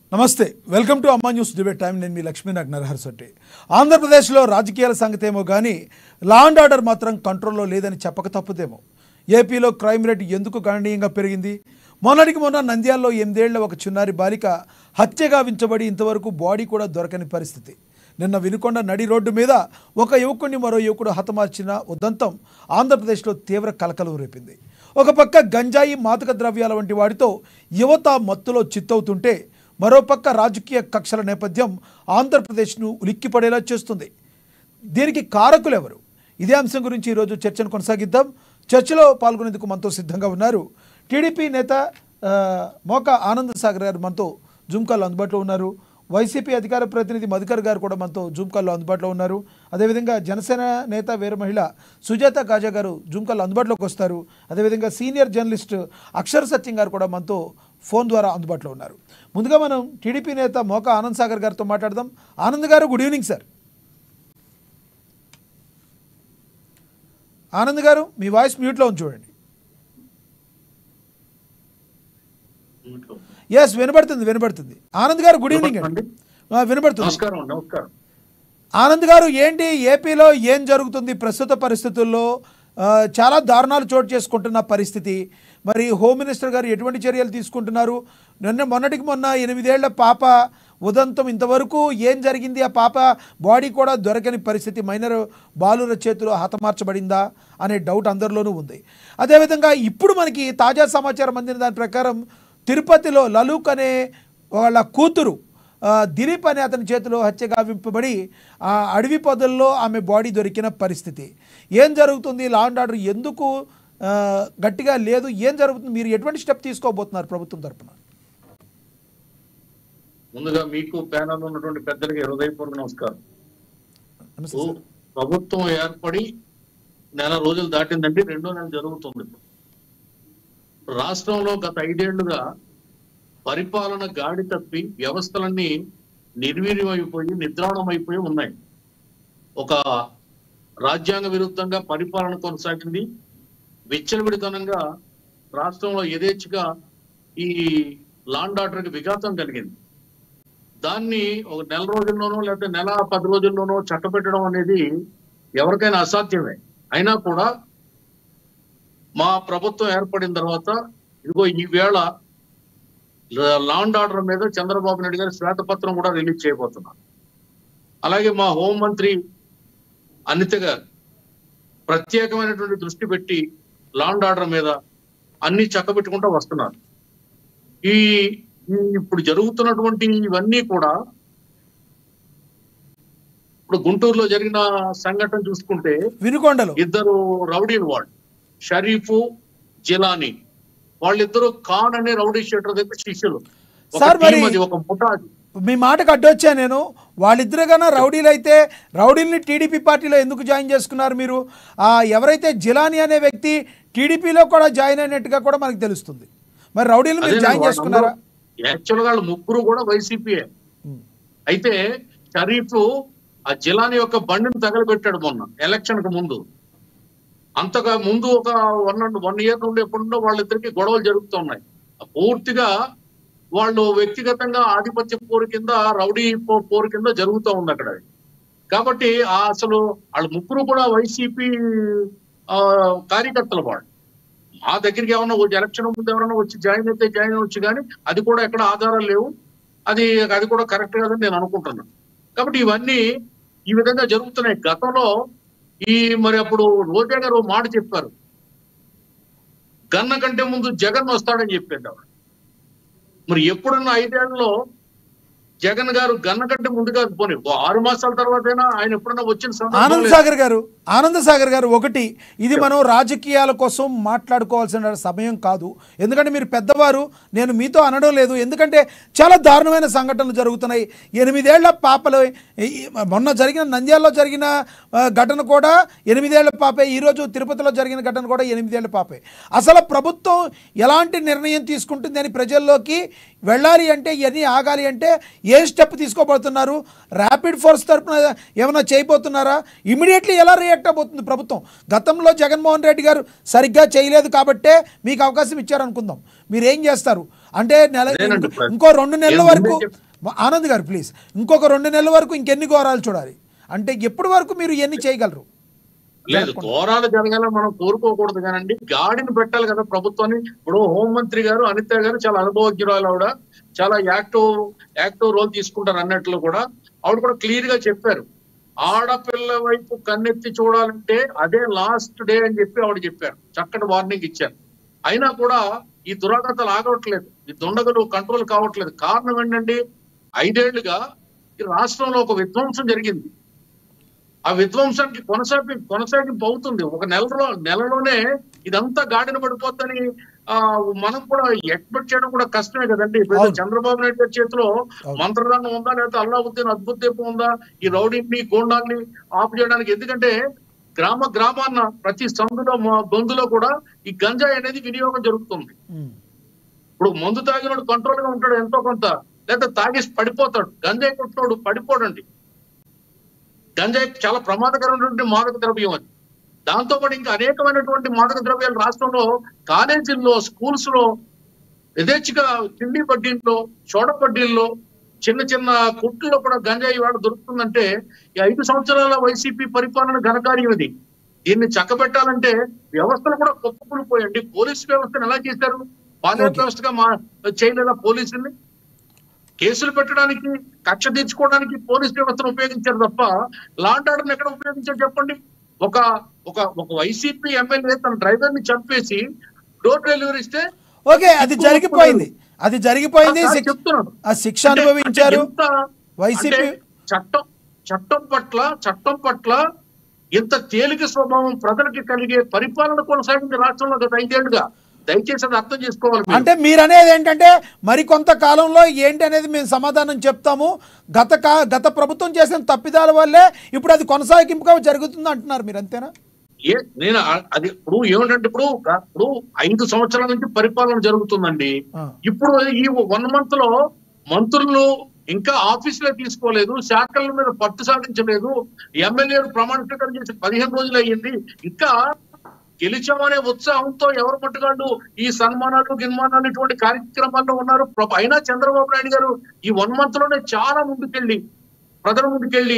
నమస్తే welcome to Amma news debate time నేను మీ లక్ష్మీనాగ్ నరహర్శెట్టి ఆంధ్రప్రదేశ్లో రాజకీయాల సంగతి ఏమో కానీ లా అండ్ ఆర్డర్ మాత్రం కంట్రోల్లో లేదని చెప్పక తప్పదేమో ఏపీలో క్రైమ్ రేట్ ఎందుకు గణనీయంగా పెరిగింది మొన్నటికి మొన్న నంద్యాలలో ఎనిమిదేళ్ల ఒక చిన్నారి బాలిక హత్య గావించబడి ఇంతవరకు బాడీ కూడా దొరకని పరిస్థితి నిన్న వినుకొండ నడి రోడ్డు మీద ఒక యువకుడిని మరో యువకుడు హతమార్చిన ఉదంతం ఆంధ్రప్రదేశ్లో తీవ్ర కలకలం రేపింది ఒక పక్క గంజాయి మాదక ద్రవ్యాల వంటి వాటితో యువత మత్తులో చిత్తవుతుంటే మరోపక్క రాజకీయ కక్షల నేపథ్యం ఆంధ్రప్రదేశ్ను ఉలిక్కిపడేలా చేస్తుంది దీనికి కారకులు ఎవరు ఇదే అంశం గురించి ఈరోజు చర్చను కొనసాగిద్దాం చర్చలో పాల్గొనేందుకు మనతో సిద్ధంగా ఉన్నారు టీడీపీ నేత ఆ, మోక ఆనంద్ సాగర్ గారు మనతో జూమ్ కాల్లో అందుబాటులో ఉన్నారు వైసీపీ అధికార ప్రతినిధి మధుకర్ గారు కూడా మనతో జూమ్ కాల్లో అందుబాటులో ఉన్నారు అదేవిధంగా జనసేన నేత వీర మహిళ సుజాత కాజా గారు జూమ్ కాల్లో అందుబాటులోకి వస్తారు అదేవిధంగా సీనియర్ జర్నలిస్ట్ అక్షర్ సత్యం గారు కూడా మనతో ఫోన్ ద్వారా అందుబాటులో ఉన్నారు ముందుగా మనం టీడీపీ నేత మోక ఆనంద్ సాగర్ గారితో మాట్లాడదాం ఆనంద్ గారు గుడ్ ఈవినింగ్ సార్ ఆనంద్ గారు మీ వాయిస్ మ్యూట్లో ఉంది చూడండి ఎస్ వినబడుతుంది వినబడుతుంది ఆనంద్ గారు గుడ్ ఈవినింగ్ అండి ఆ, వినబడుతుంది నమస్కారం నమస్కారం ఆనంద్ గారు ఏంటి ఏపీలో ఏం జరుగుతుంది ప్రస్తుత పరిస్థితుల్లో ఆ, చాలా దారుణాలు చోటు చేసుకుంటున్న పరిస్థితి మరి హోమ్ మినిస్టర్ గారు ఎటువంటి చర్యలు తీసుకుంటున్నారు నిన్న మొన్నటికి మొన్న ఎనిమిదేళ్ల పాప ఉదంతం ఇంతవరకు ఏం జరిగింది ఆ పాప బాడీ కూడా దొరకని పరిస్థితి మైనర్ బాలుర చేతిలో హతమార్చబడిందా అనే డౌట్ అందరిలోనూ ఉంది అదేవిధంగా ఇప్పుడు మనకి తాజా సమాచారం అందిన దాని ప్రకారం తిరుపతిలో లలూక్ అనే వాళ్ళ కూతురు ఆ, దిలీప్ అనే అతని చేతిలో హత్య గావింపబడి ఆ అడవి పొదల్లో ఆమె బాడీ దొరికిన పరిస్థితి ఏం జరుగుతుంది లా అండ్ ఆర్డర్ ఎందుకు ఆ, గట్టిగా లేదు ఏం జరుగుతుంది మీరు ఎటువంటి స్టెప్ తీసుకోబోతున్నారు ప్రభుత్వం తరపున ముందుగా మీకు ప్యానల్ ఉన్నటువంటి పెద్దలకి హృదయపూర్వక నమస్కారం నమస్తే ఓ, సార్. ప్రభుత్వం ఏర్పడి నెల రోజులు దాటిందంటే రెండో నెల జరుగుతుంది ఇప్పుడు. రాష్ట్రంలో గత ఐదేళ్లుగా పరిపాలన గాడి తప్పి వ్యవస్థలన్నీ నిర్వీర్యం అయిపోయి నిద్రాణం అయిపోయి ఉన్నాయి ఒక రాజ్యాంగ విరుద్ధంగా పరిపాలన కొనసాగింది విచ్చలవిడితనంగా రాష్ట్రంలో యథేచ్ఛగా ఈ లాండ్ ఆర్డర్కి విఘాతం కలిగింది దాన్ని ఒక నెల రోజుల్లోనో లేకపోతే నెల పది రోజుల్లోనో చట్టపెట్టడం అనేది ఎవరికైనా అసాధ్యమే అయినా కూడా మా ప్రభుత్వం ఏర్పడిన తర్వాత ఇదిగో ఈ వేళ లాండ్ ఆర్డర్ మీద చంద్రబాబు నాయుడు గారి శ్వేతపత్రం కూడా రిలీజ్ చేయబోతున్నారు అలాగే మా హోంమంత్రి అనిత గారు ప్రత్యేకమైనటువంటి దృష్టి పెట్టి లాండ్ ఆర్డర్ మీద అన్ని చక్కబెట్టుకుంటూ వస్తున్నారు ఈ ఈ ఇప్పుడు జరుగుతున్నటువంటి ఇవన్నీ కూడా ఇప్పుడు గుంటూరులో జరిగిన సంఘటన చూసుకుంటే వినుకొండలో ఇద్దరు రౌడీలు వాళ్ళు షరీఫ్ జిలానీ వాళ్ళిద్దరు ఖాన్ అనే రౌడీ షీటర్ దగ్గర శిష్యులు ఒక సార్, మరి- team అది ఒక ముఠా అది మీ మాటకు అడ్డొచ్చా నేను వాళ్ళిద్దరు కన్నా రౌడీలు అయితే రౌడీల్ని టీడీపీ పార్టీలో ఎందుకు జాయిన్ చేసుకున్నారు మీరు ఆ, ఎవరైతే జిలానీ అనే వ్యక్తి టీడీపీలో కూడా జాయిన్ అయినట్టుగా కూడా మనకు తెలుస్తుంది మరి రౌడీలు మీరు జాయిన్ చేసుకున్నారా యాక్చువల్ గా వాళ్ళ ముగ్గురు కూడా వైసీపీయే ఉమ్. అయితే షరీఫ్ ఆ జిలాని యొక్క బండిని తగలబెట్టాడు మొన్న ఎలక్షన్ కు ముందు అంతగా ముందు ఒక వన్ అండ్ వన్ ఇయర్ నుండి ఎప్పుడుండో వాళ్ళిద్దరికి గొడవలు జరుగుతున్నాయి పూర్తిగా వాళ్ళు వ్యక్తిగతంగా ఆధిపత్య పోరు కింద రౌడీ పో- పోరు కింద జరుగుతూ ఉంది అక్కడ కాబట్టి ఆ అసలు వాళ్ళ ముగ్గురు కూడా వైసీపీ ఆ, కార్యకర్తలు వాళ్ళు మా దగ్గరికి ఏమన్నా వచ్చి ఎలక్షన్ ముందు ఎవరైనా వచ్చి జాయిన్ అయితే జాయిన్ అవ్వచ్చు కానీ అది కూడా ఎక్కడ ఆధారాలు లేవు అది అది కూడా కరెక్ట్ కాదని నేను అనుకుంటున్నాను కాబట్టి ఇవన్నీ ఈ విధంగా జరుగుతున్నాయి గతంలో ఈ మరి అప్పుడు రోజా గారు ఓ మాట చెప్పారు గన్న కంటే ముందు జగన్ వస్తాడని చెప్పాడు ఆవిడ. మరి ఎప్పుడున్న ఐదేళ్లలో జగన్ గారు గన్న కంటే ముందుగా పోనీ ఓ ఆరు మాసాల తర్వాతైనా ఆయన ఎప్పుడన్నా వచ్చిన సందర్భం ఆనంద్ లేదా? సాగర్ గారు ఆనంద్ సాగర్ గారు ఒకటి ఇది మనం రాజకీయాల కోసం మాట్లాడుకోవాల్సిన సమయం కాదు ఎందుకంటే మీరు పెద్దవారు నేను మీతో అనడం లేదు ఎందుకంటే చాలా దారుణమైన సంఘటనలు జరుగుతున్నాయి ఎనిమిదేళ్ల పాపలు ఈ- ఈ- మొన్న జరిగిన నంద్యాలలో జరిగిన ఆ, ఘటన కూడా ఎనిమిదేళ్ల పాపే ఈరోజు తిరుపతిలో జరిగిన ఘటన కూడా ఎనిమిదేళ్ల పాపే అసలు ప్రభుత్వం ఎలాంటి నిర్ణయం తీసుకుంటుంది అని ప్రజల్లోకి వెళ్ళాలి అంటే ఇవన్నీ ఆగాలి అంటే ఏ స్టెప్ తీసుకోబోతున్నారు ర్యాపిడ్ ఫోర్స్ తరపున ఏమైనా చేయబోతున్నారా ఇమీడియట్లీ ఎలా రియాక్ట్ అవబోతుంది ప్రభుత్వం గతంలో జగన్మోహన్ రెడ్డి గారు సరిగ్గా చేయలేదు కాబట్టే మీకు అవకాశం ఇచ్చారనుకుందాం మీరు ఏం చేస్తారు అంటే నెల అదేనండి ఇంకో- ప్రశ్న. ఇంకో రెండు నెలల నేను వరకు ముందే చెప్- ఆనంద్ గారు ప్లీజ్ ఇంకొక రెండు నెలల వరకు ఇంకెన్ని ఘోరాలు చూడాలి అంటే ఎప్పటి వరకు మీరు ఎన్ని చేయగలరు లేదు ఘోరాలు జరగాలని మనం కోరుకోకూడదు కానండి గాడిని పెట్టాలి కదా ప్రభుత్వాన్ని ఇప్పుడు హోంమంత్రి గారు అనిత గారు చాలా అనుభవజ్ఞురాలు ఆవిడ చాలా యాక్టివ్ యాక్టివ్ రోల్ తీసుకుంటారు అన్నట్లు కూడా ఆవిడ కూడా క్లియర్ గా చెప్పారు ఆడపిల్ల వైపు కన్నెత్తి చూడాలంటే అదే లాస్ట్ డే అని చెప్పి ఆవిడ చెప్పారు చక్కటి వార్నింగ్ ఇచ్చారు అయినా కూడా ఈ దురాగతాలు ఆగట్లేదు ఈ దుండగలు కంట్రోల్ కావట్లేదు కారణం ఏంటండి ఐదేళ్లుగా ఈ రాష్ట్రంలో ఒక విధ్వంసం జరిగింది ఆ విధ్వంసానికి కొనసాగి కొనసాగింపు అవుతుంది ఒక నెలలో నెలలోనే ఇదంతా గాడిన పడిపోద్దని ఆ మనం కూడా ఎక్స్పెక్ట్ చేయడం కూడా కష్టమే కదండి ఇప్పుడు అవును. చంద్రబాబు నాయుడు గారి చేతిలో అవును. మంత్రదండం ఉందా లేకపోతే అల్లావుద్దీన్ అద్భుత దీపం ఉందా ఈ రౌడీని గోండాల్ని ఆపు చేయడానికి ఎందుకంటే గ్రామ గ్రామాన్న ప్రతి సందులో మా- గొంతులో కూడా ఈ గంజాయి అనేది వినియోగం జరుగుతుంది ఉమ్. ఇప్పుడు మందు తాగినోడు కంట్రోల్ గా ఉంటాడు ఎంతో కొంత లేదా తాగేసి పడిపోతాడు గంజాయి కొట్టినోడు పడిపోడండి గంజాయి చాలా ప్రమాదకరమైనటువంటి మాదక ద్రవ్యం అది దాంతో పాటు ఇంకా అనేకమైనటువంటి మాదక ద్రవ్యాలు రాష్ట్రంలో కాలేజీల్లో స్కూల్స్ లో యథేచ్ఛగా తిండి బడ్డీల్లో చోడ బడ్డీల్లో చిన్న చిన్న కుట్లలో కూడా గంజాయి వాడు దొరుకుతుందంటే ఈ ఐదు సంవత్సరాల వైసీపీ పరిపాలన ఘనకార్యం ఇది దీన్ని చక్కబెట్టాలంటే వ్యవస్థలు కూడా కుప్పకూలిపోయండి పోలీస్ వ్యవస్థను ఎలా చేశారు పాలన Okay. వ్యవస్థగా మా చేయలేదా పోలీసుల్ని కేసులు పెట్టడానికి కక్ష తీర్చుకోవడానికి పోలీస్ వ్యవస్థను ఉపయోగించారు తప్ప లాండ్ ఆర్డర్ ఎక్కడ ఉపయోగించారు చెప్పండి ఒక ఒక ఒక వైసీపీ ఎమ్మెల్యే తన డ్రైవర్ ని చంపేసి డోర్ డెలివరీ ఇస్తే ఓకే అది జరిగిపోయింది అది జరిగిపోయింది ఆ, శిక్ష- చెప్తున్నాను ఆ శిక్ష అంటే- అనుభవించారు అంటే ఇంత- వైసీపీ అంటే చట్టం చట్టం పట్ల చట్టం పట్ల ఇంత తేలిక స్వభావం ప్రజలకి కలిగే పరిపాలన కొనసాగింది రాష్ట్రంలో గత ఐదేళ్లుగా దయచేసి అది అర్థం చేసుకోవాలి మీరు. అంటే మీరు అనేది ఏంటంటే మరి కొంతకాలంలో ఏంటి అనేది మేము సమాధానం చెప్తాము గత కా గత ప్రభుత్వం చేసిన తప్పిదాల వల్లే ఇప్పుడు అది కొనసాగింపుగా జరుగుతుంది అంటున్నారు మీరు అంతేనా ఏ నేను ఆ- అది ఇప్పుడు ఏమిటంటే ఇప్పుడు గా- ఇప్పుడు ఐదు సంవత్సరాల నుంచి పరిపాలన జరుగుతుందండి ఆ. ఇప్పుడు ఈ వన్ మంత్ లో మంత్రులు ఇంకా ఆఫీసులే తీసుకోలేదు శాఖల మీద పట్టు సాధించలేదు ఎమ్మెల్యేలు ప్రమాణ స్వీకారం చేసి పదిహేను రోజులు అయ్యింది ఇంకా గెలిచామనే ఉత్సాహంతో ఎవరు మట్టుగాళ్ళు ఈ సన్మానాలు గిన్మానాలు ఇటువంటి కార్యక్రమాల్లో ఉన్నారు ప్ర- అయినా చంద్రబాబు నాయుడు గారు ఈ వన్ మంత్ లోనే చాలా ముందుకెళ్ళి ప్రజల ముందుకెళ్ళి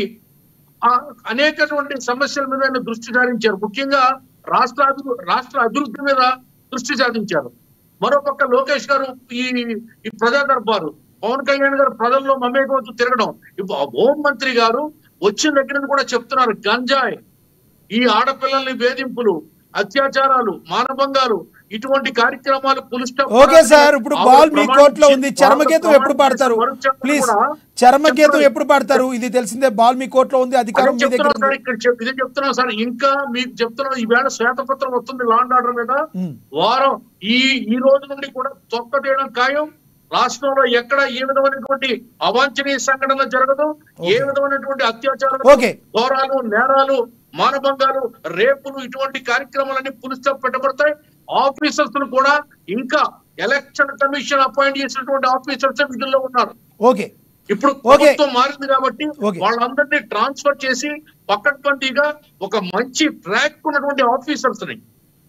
ఆ అనేకటువంటి సమస్యల మీద ఆయన దృష్టి సారించారు ముఖ్యంగా రాష్ట్ర అభివృ- రాష్ట్ర అభివృద్ధి మీద దృష్టి సారించారు మరోపక్క లోకేష్ గారు ఈ ఈ ప్రజా దర్బారు పవన్ కళ్యాణ్ గారు ప్రజల్లో మమేకవచ్చు తిరగడం ఇప్పుడు ఆ హోం మంత్రి గారు వచ్చిన దగ్గర నుంచి కూడా చెప్తున్నారు గంజాయి ఈ ఆడపిల్లల్ని వేధింపులు అత్యాచారాలు మానభంగాలు ఇటువంటి కార్యక్రమాలు పులి స్టాప్ ఓకే సార్ ఇప్పుడు ఆవిడ బాల్ మీ ప్రమాణం కోర్టులో ఉంది చేసి- చర్మగీతం ఆవిడ ఎప్పుడు ప్రమాణం పాడతారు చేసి వరుణ్ చంద్ర ప్లీజ్ కూడా చర్మగీతం చెప్పాలి. ఎప్పుడు పాడతారు ఇది తెలిసిందే బాల్ మీ కోర్టులో ఉంది అదే అధికారం మీ దగ్గర చెప్తున్నా సార్ ఉంది ఇక్కడ చెప్- ఇదే చెప్తున్నా సార్ ఇంకా మీకు చెప్తున్నా ఈవేళ శ్వేతపత్రం వస్తుంది లాండ్ ఆర్డర్ మీద ఉమ్. వారం ఈ ఈ రోజు నుండి కూడా తొక్క తీయడం ఖాయం రాష్ట్రంలో ఎక్కడ ఏ విధమైనటువంటి అవాంఛనీయ సంఘటన జరగదు ఏ విధమైనటువంటి అత్యాచారాలు ఓకే ఘోరాలు నేరాలు మానభంగాలు రేపులు ఇటువంటి కార్యక్రమాలన్నీ పులిస్టాప్ పెట్టబడతాయి ఆఫీసర్స్ కూడా ఇంకా ఎలక్షన్ కమిషన్ అపాయింట్ చేసినటువంటి ఆఫీసర్స్ విధుల్లో ఉన్నారు ఓకే ఇప్పుడు ఓకే. ప్రభుత్వం మారింది కాబట్టి ఓకే. వాళ్ళందరినీ ట్రాన్స్ఫర్ చేసి పక్కనపంటిగా ఒక మంచి ట్రాక్ ఉన్నటువంటి ఆఫీసర్స్ ని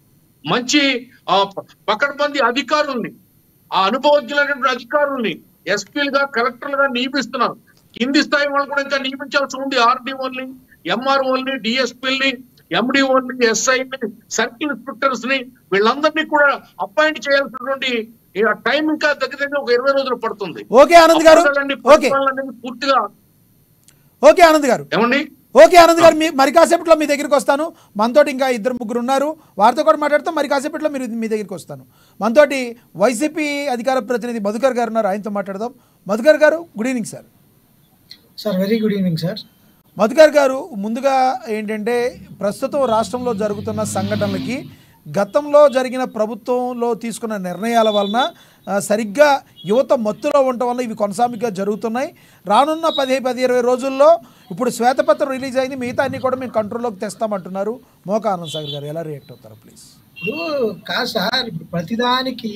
మంచి ఆ, పకడ్బందీ అధికారుల్ని ఆ అనుభవజ్ఞులైనటువంటి అధికారుల్ని ఎస్పీలుగా కలెక్టర్లుగా నియమిస్తున్నారు కింది స్థాయి వాళ్ళు కూడా ఇంకా నియమించాల్సి ఉంది ఆర్డీఓల్ని ఎంఆర్ఓల్ని డిఎస్పీల్ని ఎండిఓల్ని ఎస్ఐని సర్కిల్ ఇన్స్పెక్టర్స్ ని వీళ్ళందరినీ కూడా అపాయింట్ చేయాల్సినటువంటి టైం ఇంకా దగ్గర దగ్గర ఒక ఇరవై రోజులు పడుతుంది ఓకే ఆనంద్ గారు అప్పుడు కదండి ఓకే పరిపాలన అనేది పూర్తిగా ఓకే ఆనంద్ గారు ఏమండి ఓకే ఆనంద్ గారు మీ మరి కాసేపట్లో మీ దగ్గరికి వస్తాను మనతోటి ఇంకా ఇద్దరు ముగ్గురు ఉన్నారు వారితో కూడా మాట్లాడతాం మరి కాసేపట్లో మీరు మీ దగ్గరికి వస్తాను మనతోటి వైసీపీ అధికార ప్రతినిధి మధుకర్ గారు ఉన్నారు ఆయనతో మాట్లాడదాం Madhukar garu good evening sir sir very good evening sir Madhukar garu ముందుగా ఏంటంటే ప్రస్తుతం రాష్ట్రంలో జరుగుతున్న సంఘటనలకి గతంలో జరిగిన ప్రభుత్వంలో తీసుకున్న నిర్ణయాల వలన ఆ, సరిగ్గా యువత మత్తులో ఉండటం వల్ల ఇవి కొనసాగిగా జరుగుతున్నాయి రానున్న పది పది ఇరవై రోజుల్లో ఇప్పుడు శ్వేతపత్రం రిలీజ్ అయింది మిగతా అన్ని కూడా మేము కంట్రోల్లోకి తెస్తామంటున్నారు మోక ఆనంద్ సాగర్ గారు ఎలా రియాక్ట్ అవుతారు ప్లీజ్ ఇప్పుడు కాదు సార్ ఇప్పుడు ప్రతిదానికి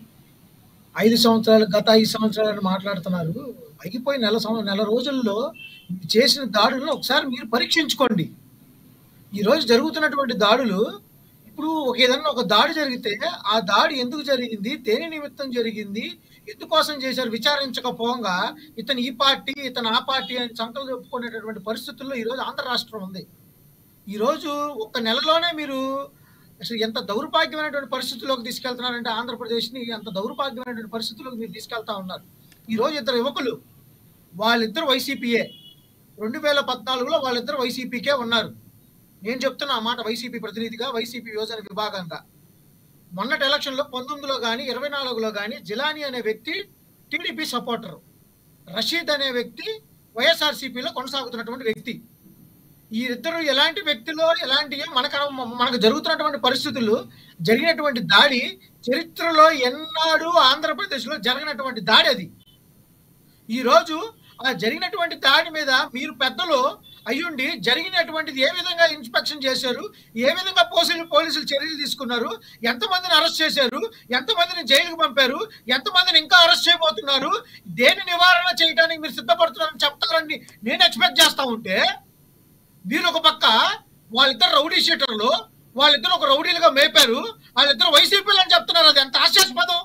ఐదు సంవత్సరాలు గత ఐదు సంవత్సరాలు అని మాట్లాడుతున్నారు అయిపోయి నెల సంవ- నెల రోజుల్లో చేసిన దాడులను ఒకసారి మీరు పరీక్షించుకోండి ఈరోజు జరుగుతున్నటువంటి దాడులు ఇప్పుడు ఒక ఏదన్నా ఒక దాడి జరిగితే ఆ దాడి ఎందుకు జరిగింది దేని నిమిత్తం జరిగింది ఎందుకోసం చేశారు విచారించకపోగా ఇతను ఈ పార్టీ ఇతను ఆ పార్టీ అని సంకలు చెప్పుకునేటటువంటి పరిస్థితుల్లో ఈరోజు ఆంధ్ర రాష్ట్రం ఉంది ఈరోజు ఒక నెలలోనే మీరు అసలు ఎంత దౌర్భాగ్యమైనటువంటి పరిస్థితుల్లోకి తీసుకెళ్తున్నారంటే ఆంధ్రప్రదేశ్ని అంత దౌర్భాగ్యమైనటువంటి పరిస్థితుల్లోకి మీరు తీసుకెళ్తా ఉన్నారు ఈ రోజు ఇద్దరు యువకులు వాళ్ళిద్దరు వైసీపీయే రెండు వేల పద్నాలుగులో వాళ్ళిద్దరు వైసీపీకే ఉన్నారు నేను చెప్తున్నా ఆ మాట వైసీపీ ప్రతినిధిగా వైసీపీ యోజన విభాగంగా మొన్నటి ఎలక్షన్లో పంతొమ్మిదిలో కానీ ఇరవై నాలుగులో కానీ జిలానీ అనే వ్యక్తి టీడీపీ సపోర్టర్ రషీద్ అనే వ్యక్తి వైఎస్ఆర్సీపీలో కొనసాగుతున్నటువంటి వ్యక్తి వీరిద్దరు ఎలాంటి వ్యక్తులు ఎలాంటి మనకు మనకు జరుగుతున్నటువంటి పరిస్థితులు జరిగినటువంటి దాడి చరిత్రలో ఎన్నాడు ఆంధ్రప్రదేశ్లో జరిగినటువంటి దాడి అది ఈ రోజు ఆ జరిగినటువంటి దాడి మీద మీరు పెద్దలు అయ్యుండి జరిగినటువంటిది ఏ విధంగా ఇన్స్పెక్షన్ చేశారు ఏ విధంగా పోలీసులు పోలీసులు చర్యలు తీసుకున్నారు ఎంతమందిని అరెస్ట్ చేశారు ఎంతమందిని జైలుకు పంపారు ఎంతమందిని ఇంకా అరెస్ట్ చేయబోతున్నారు దేని నివారణ చేయడానికి మీరు సిద్ధపడుతున్నారని చెప్తారని నేను ఎక్స్పెక్ట్ చేస్తా ఉంటే మీరు ఒక పక్క వాళ్ళిద్దరు రౌడీ షీటర్లు వాళ్ళిద్దరు ఒక రౌడీలుగా మేపారు వాళ్ళిద్దరు వైసీపీలు అని చెప్తున్నారు అది ఎంత హాస్యాస్పదం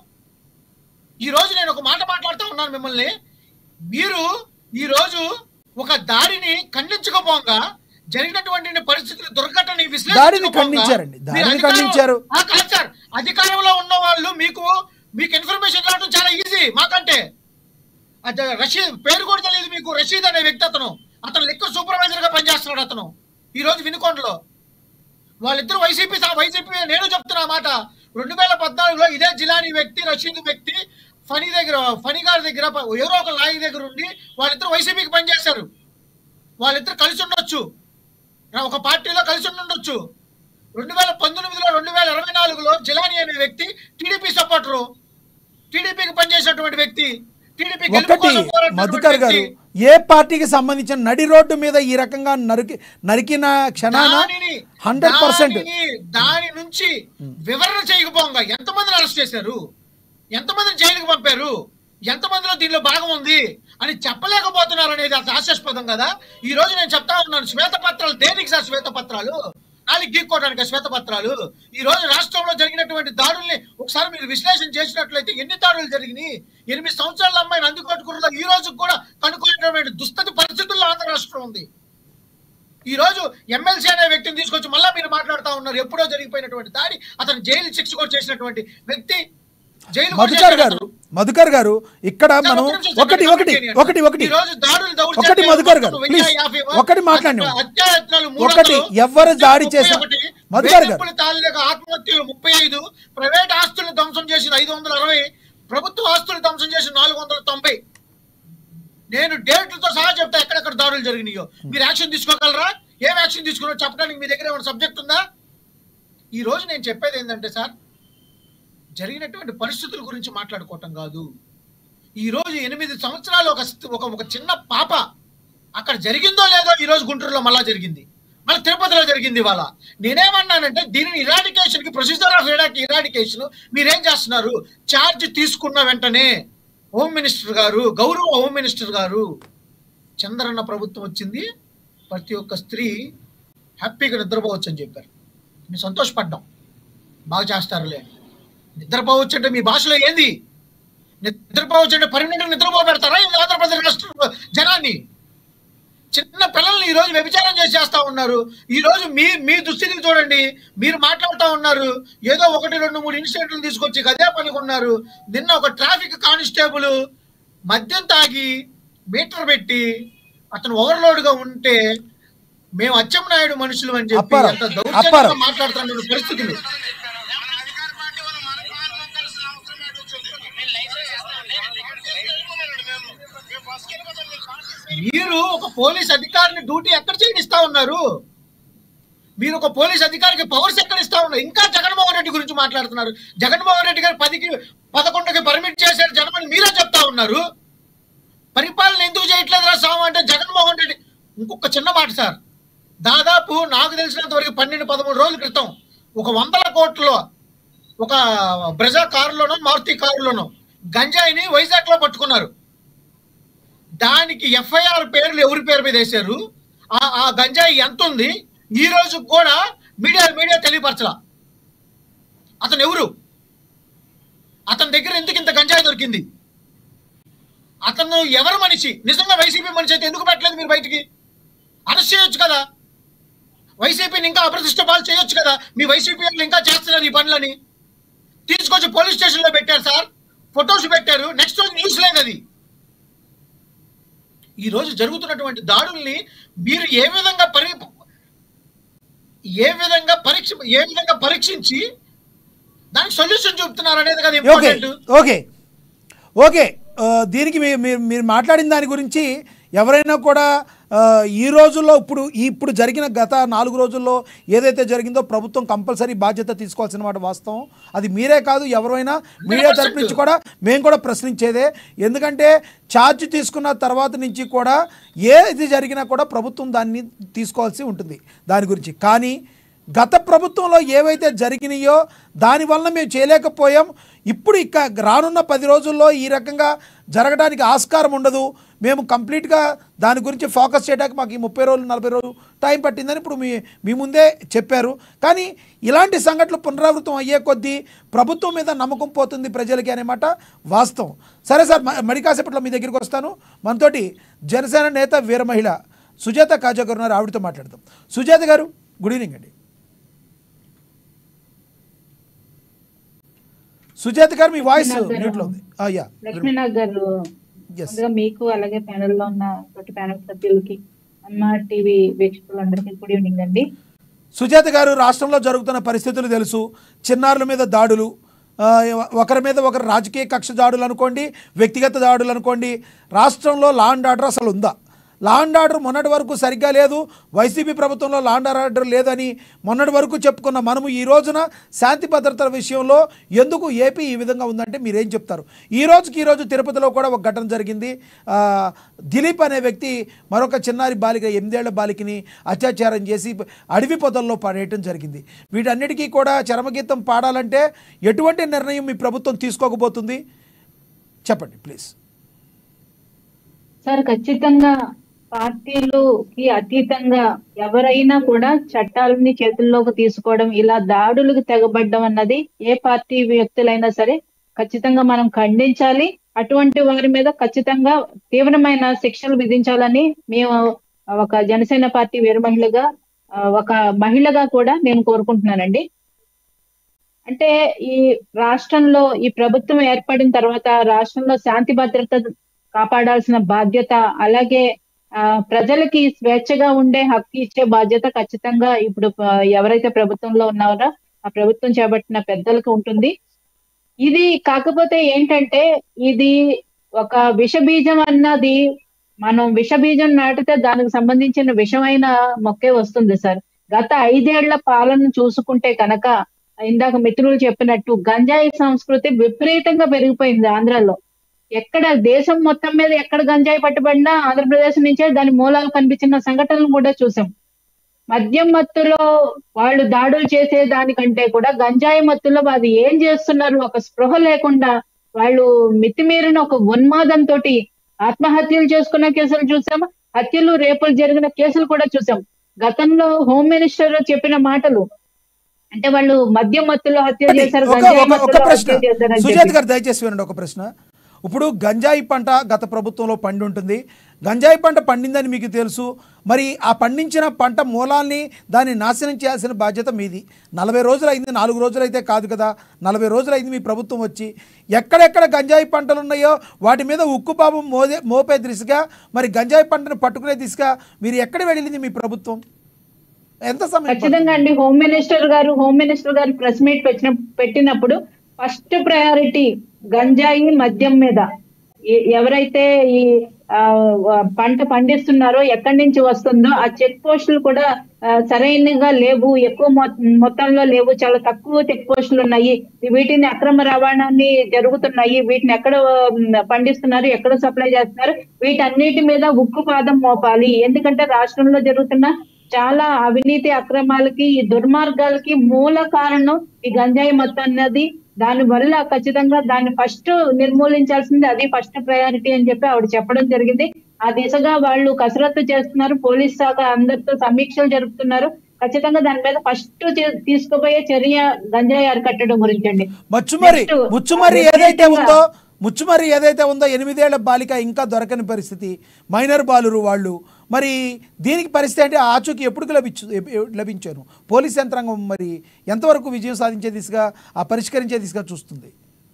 ఈ రోజు నేను ఒక మాట మాట్లాడుతూ ఉన్నాను మిమ్మల్ని మీరు ఈ రోజు ఒక దాడిని ఖండించకపోగా జరిగినటువంటి పరిస్థితులు దుర్ఘటన దాడిని ఖండించారండి. దాడిని ఖండించారు. కాదు సార్ అధికారంలో ఉన్న వాళ్ళు మీకు మీకు ఇన్ఫర్మేషన్ రావడం చాలా ఈజీ మాకంటే అదే రషీద్ పేరు కూడా తెలియదు మీకు రషీద్ అనే వ్యక్తి అతను అతను లిక్కర్ సూపర్వైజర్ గా పనిచేస్తున్నాడు అతను ఈ రోజు వినుకొండలో వాళ్ళిద్దరు వైసీపీ సా- వైసీపీ నేను చెప్తున్నా మాట రెండు వేల పద్నాలుగులో ఇదే జిలానీ వ్యక్తి రషీద్ వ్యక్తి ఫనీ దగ్గర ఫనీ గారి దగ్గర ప- ఎవరో ఒక లాయి దగ్గర ఉండి వాళ్ళిద్దరు వైసీపీకి పనిచేశారు వాళ్ళిద్దరు కలిసి ఉండొచ్చు రా- ఒక పార్టీలో కలిసి ఉండొచ్చు రెండు వేల పంతొమ్మిదిలో రెండు వేల ఇరవై నాలుగులో జిలానీ అనే వ్యక్తి టీడీపీ సపోర్టరు టీడీపీకి పనిచేసినటువంటి వ్యక్తి టీడీపీ గెలుపు ఒకటి కోసం పోరాడినటువంటి మధుకర్ గారు వ్యక్తి. ఏ పార్టీకి సంబంధించిన నడి రోడ్డు మీద ఈ రకంగా నరికి నరికిన క్షణాన దానిని హండ్రెడ్ పర్సెంట్ దానిని దాని నుంచి వివరణ చేయకపోగా ఎంతమందిని అరెస్ట్ చేశారు ఎంతమందిని జైలుకు పంపారు ఎంతమందిలో దీనిలో భాగం ఉంది అని చెప్పలేకపోతున్నారు అనేది అంత హాస్యాస్పదం కదా ఈ రోజు నేను చెప్తా ఉన్నాను శ్వేతపత్రాలు దేనికి సార్ శ్వేతపత్రాలు నాలుగు గీక్కోవడానికి శ్వేతపత్రాలు ఈ రోజు రాష్ట్రంలో జరిగినటువంటి దాడుల్ని ఒకసారి మీరు విశ్లేషణ చేసినట్లయితే ఎన్ని దాడులు జరిగినాయి ఎనిమిది సంవత్సరాల అమ్మాయిని అందుకొట్టుకున్న ఈ రోజు కూడా కనుక్కునేటువంటి దుస్థితి పరిస్థితుల్లో ఆంధ్ర రాష్ట్రం ఉంది ఈ రోజు ఎమ్మెల్సీ అనే వ్యక్తిని తీసుకొచ్చి మళ్ళా మీరు మాట్లాడుతా ఉన్నారు ఎప్పుడో జరిగిపోయినటువంటి దాడి అతను జైలు శిక్ష కూడా చేసినటువంటి వ్యక్తి జైలు కూడా మధుకర్ చేశాడు గారు అతను. మధుకర్ గారు ఇక్కడ సార్, మనం ఒక్క నిమిషం సార్, ఒకటి నేను ఒకటి కంప్లీట్ ఒకటి చేయను. ఒకటి ఈ రోజు దాడులు దౌర్జన్యాలు ఒకటి మధుకర్ గారు, మొత్తం ప్లీజ్. వెయ్యి యాభై ఒకటి మాట్లాడండి. హత్య- హత్యాయత్నాలు మూడు ఒకటి, వందలు, ఎవ్వరు దాడి ముప్పై చేశా- ఒకటి, మధుకర్ గారు. వేధింపుల తాళలేక ఆత్మహత్యలు ముప్పై ఐదు ప్రైవేట్ ఆస్తులను ధ్వంసం చేసిన ఐదు వందల అరవై ప్రభుత్వ ఆస్తులు ధ్వంసం చేసిన నాలుగు వందల తొంభై నేను డేట్లతో సహా చెప్తా ఎక్కడెక్కడ దాడులు జరిగినాయో మీరు యాక్షన్ తీసుకోగలరా ఏం యాక్షన్ తీసుకున్నారో చెప్పడానికి మీ దగ్గర ఏమైనా సబ్జెక్ట్ ఉందా ఈ రోజు నేను చెప్పేది ఏంటంటే సార్ జరిగినటువంటి పరిస్థితుల గురించి మాట్లాడుకోవటం కాదు ఈ రోజు ఎనిమిది సంవత్సరాలు ఒక స్థి- ఒక ఒక చిన్న పాప అక్కడ జరిగిందో లేదో ఈ రోజు గుంటూరులో మళ్ళా జరిగింది మళ్ళీ తిరుపతిలో జరిగింది ఇవాళ నేనేమన్నానంటే దీనిని ఇరాడికేషన్ కి ప్రొసీజర్ ఆఫ్ ఇరాడికేషన్ మీరేం చేస్తున్నారు ఛార్జ్ తీసుకున్న వెంటనే హోమ్ మినిస్టర్ గారు గౌరవ హోమ్ మినిస్టర్ గారు చంద్రన్న ప్రభుత్వం వచ్చింది ప్రతి ఒక్క స్త్రీ హ్యాపీగా నిద్రపోవచ్చు అని చెప్పారు మేము సంతోషపడ్డాం బాగా చేస్తారులే అని. నిద్రపోవచ్చు అంటే మీ భాషలో ఏంది నిద్రపోవచ్చు అంటే పర్మనెంట్ నిద్రపో పెడతారా ఈ ఆంధ్రప్రదేశ్ రాష్ట్ర జనాన్ని చిన్న పిల్లల్ని ఈ రోజు వ్యభిచారం చేసి చేస్తా ఉన్నారు ఈ రోజు మీ మీ దుస్థితిని చూడండి మీరు మాట్లాడుతూ ఉన్నారు ఏదో ఒకటి రెండు మూడు ఇన్సిడెంట్లు తీసుకొచ్చి అదే పనికి ఉన్నారు నిన్న ఒక ట్రాఫిక్ కానిస్టేబుల్ మద్యం తాగి మీటర్ పెట్టి అతను ఓవర్లోడ్ గా ఉంటే మేము అచ్చెన్నాయుడు మనుషులు అని చెప్పి అప్పారావు, అంత అప్పారావు. దౌర్జన్యంగా మాట్లాడుతున్న పరిస్థితులు అధికార పార్టీ వాళ్ళు మన పార్టీ కలిసిన అవసరం ఏంటి వచ్చింది? నేను లైసెన్స్ ఇస్తాను. నేను టికెట్ తీసుకెళ్ళిపోమన్నాడు మేము. మేము బస్సుకి వెళ్ళిపోతాం. మీరు పార్టీ మీరు ఒక పోలీస్ అధికారిని డ్యూటీ ఎక్కడ చేయనిస్తా ఉన్నారు మీరు ఒక పోలీస్ అధికారికి పవర్స్ ఎక్కడ ఇస్తా ఉన్నారు ఇంకా జగన్మోహన్ రెడ్డి గురించి మాట్లాడుతున్నారు జగన్మోహన్ రెడ్డి గారు పదికి పదకొండుకి పర్మిట్ చేశారు జనమని మీరే చెప్తా ఉన్నారు పరిపాలన ఎందుకు చేయట్లేదు రా స్వామి అంటే జగన్మోహన్ రెడ్డి ఇంకొక చిన్న మాట సార్ దాదాపు నాకు తెలిసినంత వరకు పన్నెండు పదమూడు రోజుల క్రితం ఒక వందల కోట్లలో ఒక బ్రెజా కారులోనో మారుతి కారులోనో గంజాయిని వైజాగ్ లో పట్టుకున్నారు దానికి ఎఫ్ఐఆర్ పేర్లు ఎవరి పేరు మీద వేశారు ఆ ఆ గంజాయి ఎంత ఉంది ఈ రోజు కూడా మీడియా మీడియా తెలియపరచలా అతను ఎవరు అతని దగ్గర ఎందుకు ఇంత గంజాయి దొరికింది అతను ఎవరు మనిషి నిజంగా వైసీపీ మనిషి అయితే ఎందుకు పెట్టలేదు మీరు బయటికి అరెస్ట్ చేయొచ్చు కదా వైసీపీని ఇంకా అప్రతిష్ట పాలు చేయొచ్చు కదా మీ వైసీపీ వాళ్ళు ఇంకా చేస్తున్నారు ఈ పనులని తీసుకొచ్చి పోలీస్ స్టేషన్ లో పెట్టారు సార్ ఫొటోస్ పెట్టారు నెక్స్ట్ రోజు న్యూస్ లేదు అది ఈ రోజు జరుగుతున్నటువంటి దాడుల్ని మీరు ఏ విధంగా పరి ఏ విధంగా పరీక్ష ఏ విధంగా పరీక్షించి దానికి సొల్యూషన్ చూపుతున్నారు అనేది కదా ఓకే ఇంపార్టెంట్ ఓకే ఓకే ఆ, దీనికి మీ- మీరు మీరు మాట్లాడిన దాని గురించి ఎవరైనా కూడా ఆ, ఈ రోజుల్లో ఇప్పుడు ఈ ఇప్పుడు జరిగిన గత నాలుగు రోజుల్లో ఏదైతే జరిగిందో ప్రభుత్వం కంపల్సరీ బాధ్యత తీసుకోవాల్సిన మాట వాస్తవం అది మీరే కాదు ఎవరైనా మీడియా తరపు నుంచి కూడా మేము కూడా ప్రశ్నించేదే ఎందుకంటే ఛార్జ్ తీసుకున్న తర్వాత నుంచి కూడా ఏది జరిగినా కూడా ప్రభుత్వం దాన్ని తీసుకోవాల్సి ఉంటుంది దాని గురించి కానీ గత ప్రభుత్వంలో ఏవైతే జరిగినాయో దానివల్ల మేము చేయలేకపోయాం ఇప్పుడు ఇక రానున్న పది రోజుల్లో ఈ రకంగా జరగడానికి ఆస్కారం ఉండదు మేము కంప్లీట్గా దాని గురించి ఫోకస్ చేయడానికి మాకు ఈ ముప్పై రోజులు నలభై రోజులు టైం పట్టిందని ఇప్పుడు మీ మీ ముందే చెప్పారు కానీ ఇలాంటి సంఘటనలు పునరావృతం అయ్యే కొద్దీ ప్రభుత్వం మీద నమ్మకం పోతుంది ప్రజలకి అనే మాట వాస్తవం సరే సార్ మ- మరి కాసేపట్లో మీ దగ్గరికి వస్తాను మనతోటి జనసేన నేత వీర మహిళ సుజాత కాజా గారు ఉన్నారు ఆవిడతో మాట్లాడదాం సుజాత గారు గుడ్ ఈవినింగ్ అండి సుజాత గారు మీ వాయిస్ లక్ష్మీనాథ్ గారు. మ్యూట్లో ఉంది ఆ, యా లక్ష్మీనాథ్ గారు ఎస్ ముందుగా మీకు అలాగే ప్యానెల్ లో ఉన్న తోటి ప్యానెల్ సభ్యులకి అమ్మ టీవీ వీక్షకులందరికీ గుడ్ ఈవినింగ్ అండి సుజాత గారు రాష్ట్రంలో జరుగుతున్న పరిస్థితులు తెలుసు చిన్నారుల మీద దాడులు ఆ, ఒకరి మీద ఒకరు రాజకీయ కక్ష దాడులు అనుకోండి వ్యక్తిగత దాడులు అనుకోండి రాష్ట్రంలో లా అండ్ ఆర్డర్ అసలు ఉందా లా అండ్ ఆర్డర్ మొన్నటి వరకు సరిగ్గా లేదు వైసీపీ ప్రభుత్వంలో లా అండ్ ఆర్డర్ లేదని మొన్నటి వరకు చెప్పుకున్న మనము ఈ రోజున శాంతి భద్రతల విషయంలో ఎందుకు ఏపీ ఈ విధంగా ఉందంటే మీరేం చెప్తారు ఈ రోజుకి ఈ రోజు తిరుపతిలో కూడా ఒక ఘటన జరిగింది ఆ, దిలీప్ అనే వ్యక్తి మరొక చిన్నారి బాలిక ఎనిమిదేళ్ల బాలికని అత్యాచారం చేసి అడవి పొదల్లో పడేయటం జరిగింది వీటన్నిటికీ కూడా చరమగీతం పాడాలంటే ఎటువంటి నిర్ణయం మీ ప్రభుత్వం తీసుకోకపోతుంది చెప్పండి ప్లీజ్ సార్ ఖచ్చితంగా పార్టీలుకి అతీతంగా ఎవరైనా కూడా చట్టాలని చేతుల్లోకి తీసుకోవడం ఇలా దాడులకు తెగబడ్డం అన్నది ఏ పార్టీ వ్యక్తులైనా సరే ఖచ్చితంగా మనం ఖండించాలి అటువంటి వారి మీద ఖచ్చితంగా తీవ్రమైన శిక్షలు విధించాలని మేము ఒక జనసేన పార్టీ వీర మహిళగా ఆ, ఒక మహిళగా కూడా నేను కోరుకుంటున్నానండి అంటే ఈ రాష్ట్రంలో ఈ ప్రభుత్వం ఏర్పడిన తర్వాత రాష్ట్రంలో శాంతి భద్రత కాపాడాల్సిన బాధ్యత అలాగే ఆ ప్రజలకి స్వేచ్ఛగా ఉండే హక్కు ఇచ్చే బాధ్యత ఖచ్చితంగా ఇప్పుడు ఆ, ఎవరైతే ప్రభుత్వంలో ఉన్నారో ఆ ప్రభుత్వం చేపట్టిన పెద్దలకు ఉంటుంది ఇది కాకపోతే ఏంటంటే ఇది ఒక విష బీజం అన్నది మనం విష బీజం నాటితే దానికి సంబంధించిన విషమైన మొక్కే వస్తుంది సార్ గత ఐదేళ్ల పాలన చూసుకుంటే కనుక ఇందాక మిత్రులు చెప్పినట్టు గంజాయి సంస్కృతి విపరీతంగా పెరిగిపోయింది ఆంధ్రాలో ఎక్కడ దేశం మొత్తం మీద ఎక్కడ గంజాయి పట్టుబడినా ఆంధ్రప్రదేశ్ నుంచే దాని మూలాలు కనిపించిన సంఘటనలు కూడా చూసాం మద్యం మత్తులో వాళ్ళు దాడులు చేసే దానికంటే కూడా గంజాయి మత్తులో అది ఏం చేస్తున్నారు ఒక స్పృహ లేకుండా వాళ్ళు మితిమీరిన ఒక ఉన్మాదంతో ఆత్మహత్యలు చేసుకున్న కేసులు చూసాం హత్యలు రేపులు జరిగిన కేసులు కూడా చూసాం గతంలో హోమ్ మినిస్టర్ చెప్పిన మాటలు అంటే వాళ్ళు మద్యం మత్తులో హత్య చేశారు ఒక గంజాయి ఒక- ఒక మత్తులో ప్రశ్న హత్య చేశారని సుజాత చెప్పి. గారు దయచేసి వినండి ఒక ప్రశ్న ఇప్పుడు గంజాయి పంట గత ప్రభుత్వంలో పండి ఉంటుంది గంజాయి పంట పండిందని మీకు తెలుసు మరి ఆ పండించిన పంట మూలాల్ని దాన్ని నాశనం చేయాల్సిన బాధ్యత మీది నలభై రోజులు అయింది నాలుగు రోజులు అయితే కాదు కదా నలభై రోజులు అయింది మీ ప్రభుత్వం వచ్చి ఎక్కడెక్కడ గంజాయి పంటలు ఉన్నాయో వాటి మీద ఉక్కుపాపం మోదే మోపే దిశగా మరి గంజాయి పంటను పట్టుకునే దిశగా మీరు ఎక్కడ వెళ్ళింది మీ ప్రభుత్వం ఎంత సమయం ఖచ్చితంగా అండి home minister garu home minister garu press meet పెట్టిన పెట్టినప్పుడు ఫస్ట్ ప్రయారిటీ గంజాయి మద్యం మీద ఎ- ఎవరైతే ఈ ఆ, వ- పంట పండిస్తున్నారో ఎక్కడి నుంచి వస్తుందో ఆ చెక్ పోస్టులు కూడా ఆ, సరైనగా లేవు ఎక్కువ మొ- మొత్తంలో లేవు చాలా తక్కువ చెక్ పోస్టులు ఉన్నాయి వీటిని అక్రమ రవాణాన్ని జరుగుతున్నాయి వీటిని ఎక్కడ ఉమ్, పండిస్తున్నారు ఎక్కడ సప్లై చేస్తున్నారు వీటన్నిటి మీద ఉక్కు పాదం మోపాలి ఎందుకంటే రాష్ట్రంలో జరుగుతున్న చాలా అవినీతి అక్రమాలకి ఈ దుర్మార్గాలకి మూల కారణం ఈ గంజాయి మొత్తం అన్నది దాని వల్ల ఖచ్చితంగా దాన్ని ఫస్ట్ నిర్మూలించాల్సింది అది ఫస్ట్ ప్రయారిటీ అని చెప్పి ఆవిడ చెప్పడం జరిగింది ఆ దిశగా వాళ్ళు కసరత్తు చేస్తున్నారు పోలీస్ శాఖ అందరితో సమీక్షలు జరుపుతున్నారు ఖచ్చితంగా దాని మీద ఫస్ట్ తీసుకోబోయే చర్య గంజాయి అరికట్టడం గురించి అండి మచ్చుమరి Next, ముచ్చుమరి వ్యతిరేకంగా- ఏదైతే ఉందో ముచ్చుమరి ఏదైతే ఉందో ఎనిమిదేళ్ల బాలిక ఇంకా దొరకని పరిస్థితి మైనర్ బాలురు వాళ్ళు మరి దీనికి పరిస్థితి అంటే ఆచూకీ ఎప్పుడు లభించు ఎప్- లభించాను పోలీస్ యంత్రాంగం మరి ఎంతవరకు విజయం సాధించే దిశగా ఆ పరిష్కరించే దిశగా చూస్తుంది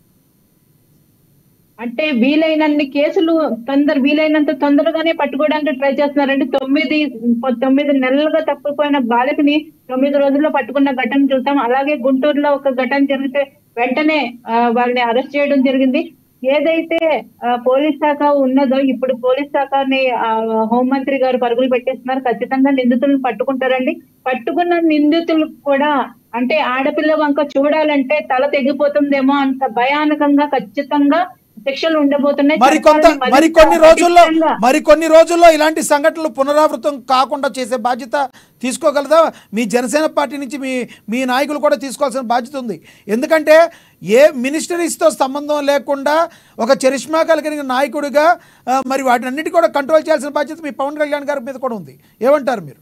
అంటే వీలైనన్ని కేసులు తొందర వీలైనంత తొందరగానే పట్టుకోవడానికి ట్రై చేస్తున్నారండి తొమ్మిది తొమ్మిది నెలలుగా తప్పిపోయిన బాలికని తొమ్మిది రోజుల్లో పట్టుకున్న ఘటన చూసాం అలాగే గుంటూరులో ఒక ఘటన జరిగితే వెంటనే ఆ, వాళ్ళని అరెస్ట్ చేయడం జరిగింది ఏదైతే ఆ, పోలీస్ శాఖ ఉన్నదో ఇప్పుడు పోలీస్ శాఖని ఆ, హోంమంత్రి గారు పరుగులు పెట్టేస్తున్నారు ఖచ్చితంగా నిందితులను పట్టుకుంటారండి పట్టుకున్న నిందితులు కూడా అంటే ఆడపిల్ల వంక చూడాలంటే తల తెగిపోతుందేమో అంత భయానకంగా ఖచ్చితంగా శిక్షలు ఉండబోతున్నాయి మరి కొంత చట్టాలను మరింత మరి కొన్ని రోజుల్లో పటిష్టంగా మరి కొన్ని రోజుల్లో ఇలాంటి సంఘటనలు పునరావృతం కాకుండా చేసే బాధ్యత తీసుకోగలదా మీ జనసేన పార్టీ నుంచి మీ మీ నాయకులు కూడా తీసుకోవాల్సిన బాధ్యత ఉంది ఎందుకంటే ఏ మినిస్టరీస్తో సంబంధం లేకుండా ఒక చరిష్మా కలిగిన నాయకుడిగా ఆ, మరి వాటినన్నిటి కూడా కంట్రోల్ చేయాల్సిన బాధ్యత మీ పవన్ కళ్యాణ్ గారి మీద కూడా ఉంది ఏమంటారు మీరు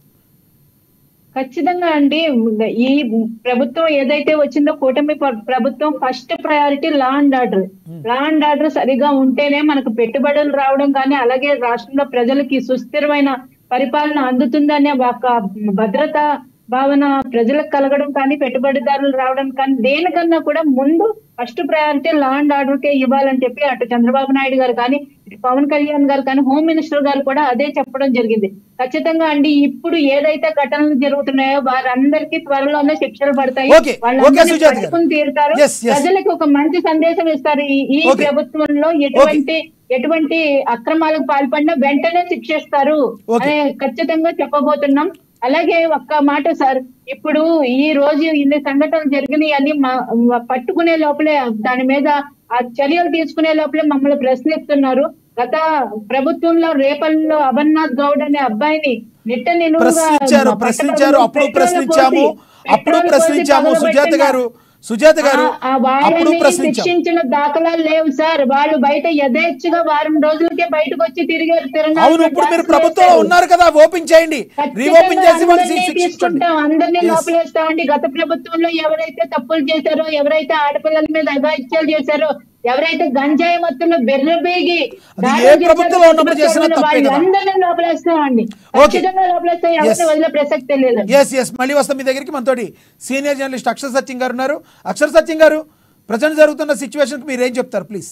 ఖచ్చితంగా అండి ఈ ప్రభుత్వం ఏదైతే వచ్చిందో కూటమి ప్ర- ప్రభుత్వం first priority law and order law and order సరిగా ఉంటేనే మనకు పెట్టుబడులు రావడం కానీ అలాగే రాష్ట్రంలో ప్రజలకి సుస్థిరమైన పరిపాలన అందుతుందనే ఒక భద్రత భావన ప్రజలకు కలగడం కానీ పెట్టుబడిదారులు రావడం కానీ దేనికన్నా కూడా ముందు first priority law and order కే ఇవ్వాలని చెప్పి అటు చంద్రబాబు నాయుడు గారు కానీ ఇటు పవన్ కళ్యాణ్ గారు కానీ హోమ్ మినిస్టర్ గారు కూడా అదే చెప్పడం జరిగింది ఖచ్చితంగా అండి ఇప్పుడు ఏదైతే ఘటనలు జరుగుతున్నాయో వారందరికీ త్వరలోనే శిక్షలు పడతాయి Okay. వాళ్ళందరినీ Okay, సుజాత గారు. పట్టుకుని తీరుతారు Yes, yes. ప్రజలకు ఒక మంచి సందేశం ఇస్తారు ఈ- ఈ Okay. ప్రభుత్వంలో ఎటువంటి ఎటువంటి అక్రమాలకు పాల్పడినా వెంటనే శిక్షిస్తారు Okay. అనే ఖచ్చితంగా చెప్పబోతున్నాం అలాగే ఒక్క మాట సార్ ఇప్పుడు ఈ రోజు ఇన్ని సంఘటనలు జరిగినాయి అని మా- మా పట్టుకునే లోపలే దాని మీద ఆ చర్యలు తీసుకునే లోపలే మమ్మల్ని ప్రశ్నిస్తున్నారు గత ప్రభుత్వంలో రేపల్లో అమర్నాథ్ గౌడ్ అనే అబ్బాయిని నిట్ట నిలువుగా ప్రశ్నించారు పట్టపగలు ప్రశ్నించారు అప్పుడు పెట్రోల్ ప్రశ్నించాము పోసి- అప్పుడు పెట్రోల్ ప్రశ్నించాము పోసి సుజాత పగలబెట్టిన- గారు సుజాత గారు ఆ- ఆ అప్పుడు వాళ్ళని ప్రశ్నించాము శిక్షించిన దాఖలాలు లేవు సార్ వాళ్ళు బయట యథేచ్ఛగా వారం రోజులకే బయటకు వచ్చి తిరిగి అవును ఇప్పుడు మీరు ప్రభుత్వంలో ఉన్నారు కదా ఓపెన్ చేయండి రీఓపెన్ చేసి వాళ్ళు శిక్షించండి తీసుకుంటాం అందరినీ Yes. లోపలేస్తామండి గత ప్రభుత్వంలో ఎవరైతే తప్పులు చేశారో ఎవరైతే ఆడపిల్లల మీద అఘాయిత్యాలు చేశారో ఎవరైతే గంజాయి మత్తులో బెర్రబేగి అది దాడులు ఏ చేశారో ప్రభుత్వంలో ఉన్నప్పుడు చేసినా ప్రతిపక్షంలో తప్పే కదా. వాళ్ళందరినీ లోపలేస్తామండి Okay. ఖచ్చితంగా లోపలేస్తాం Yes. ఎవరిని వదిలే ప్రసక్తే లేదండి ఎస్ ఎస్ మళ్ళీ వస్తాం మీ దగ్గరికి మనతోటి సీనియర్ జర్నలిస్ట్ అక్షర్ సత్యం గారు ఉన్నారు అక్షర్ సత్యం గారు ప్రజెంట్ జరుగుతున్న సిచ్యువేషన్కి మీరు ఏం చెప్తారు ప్లీజ్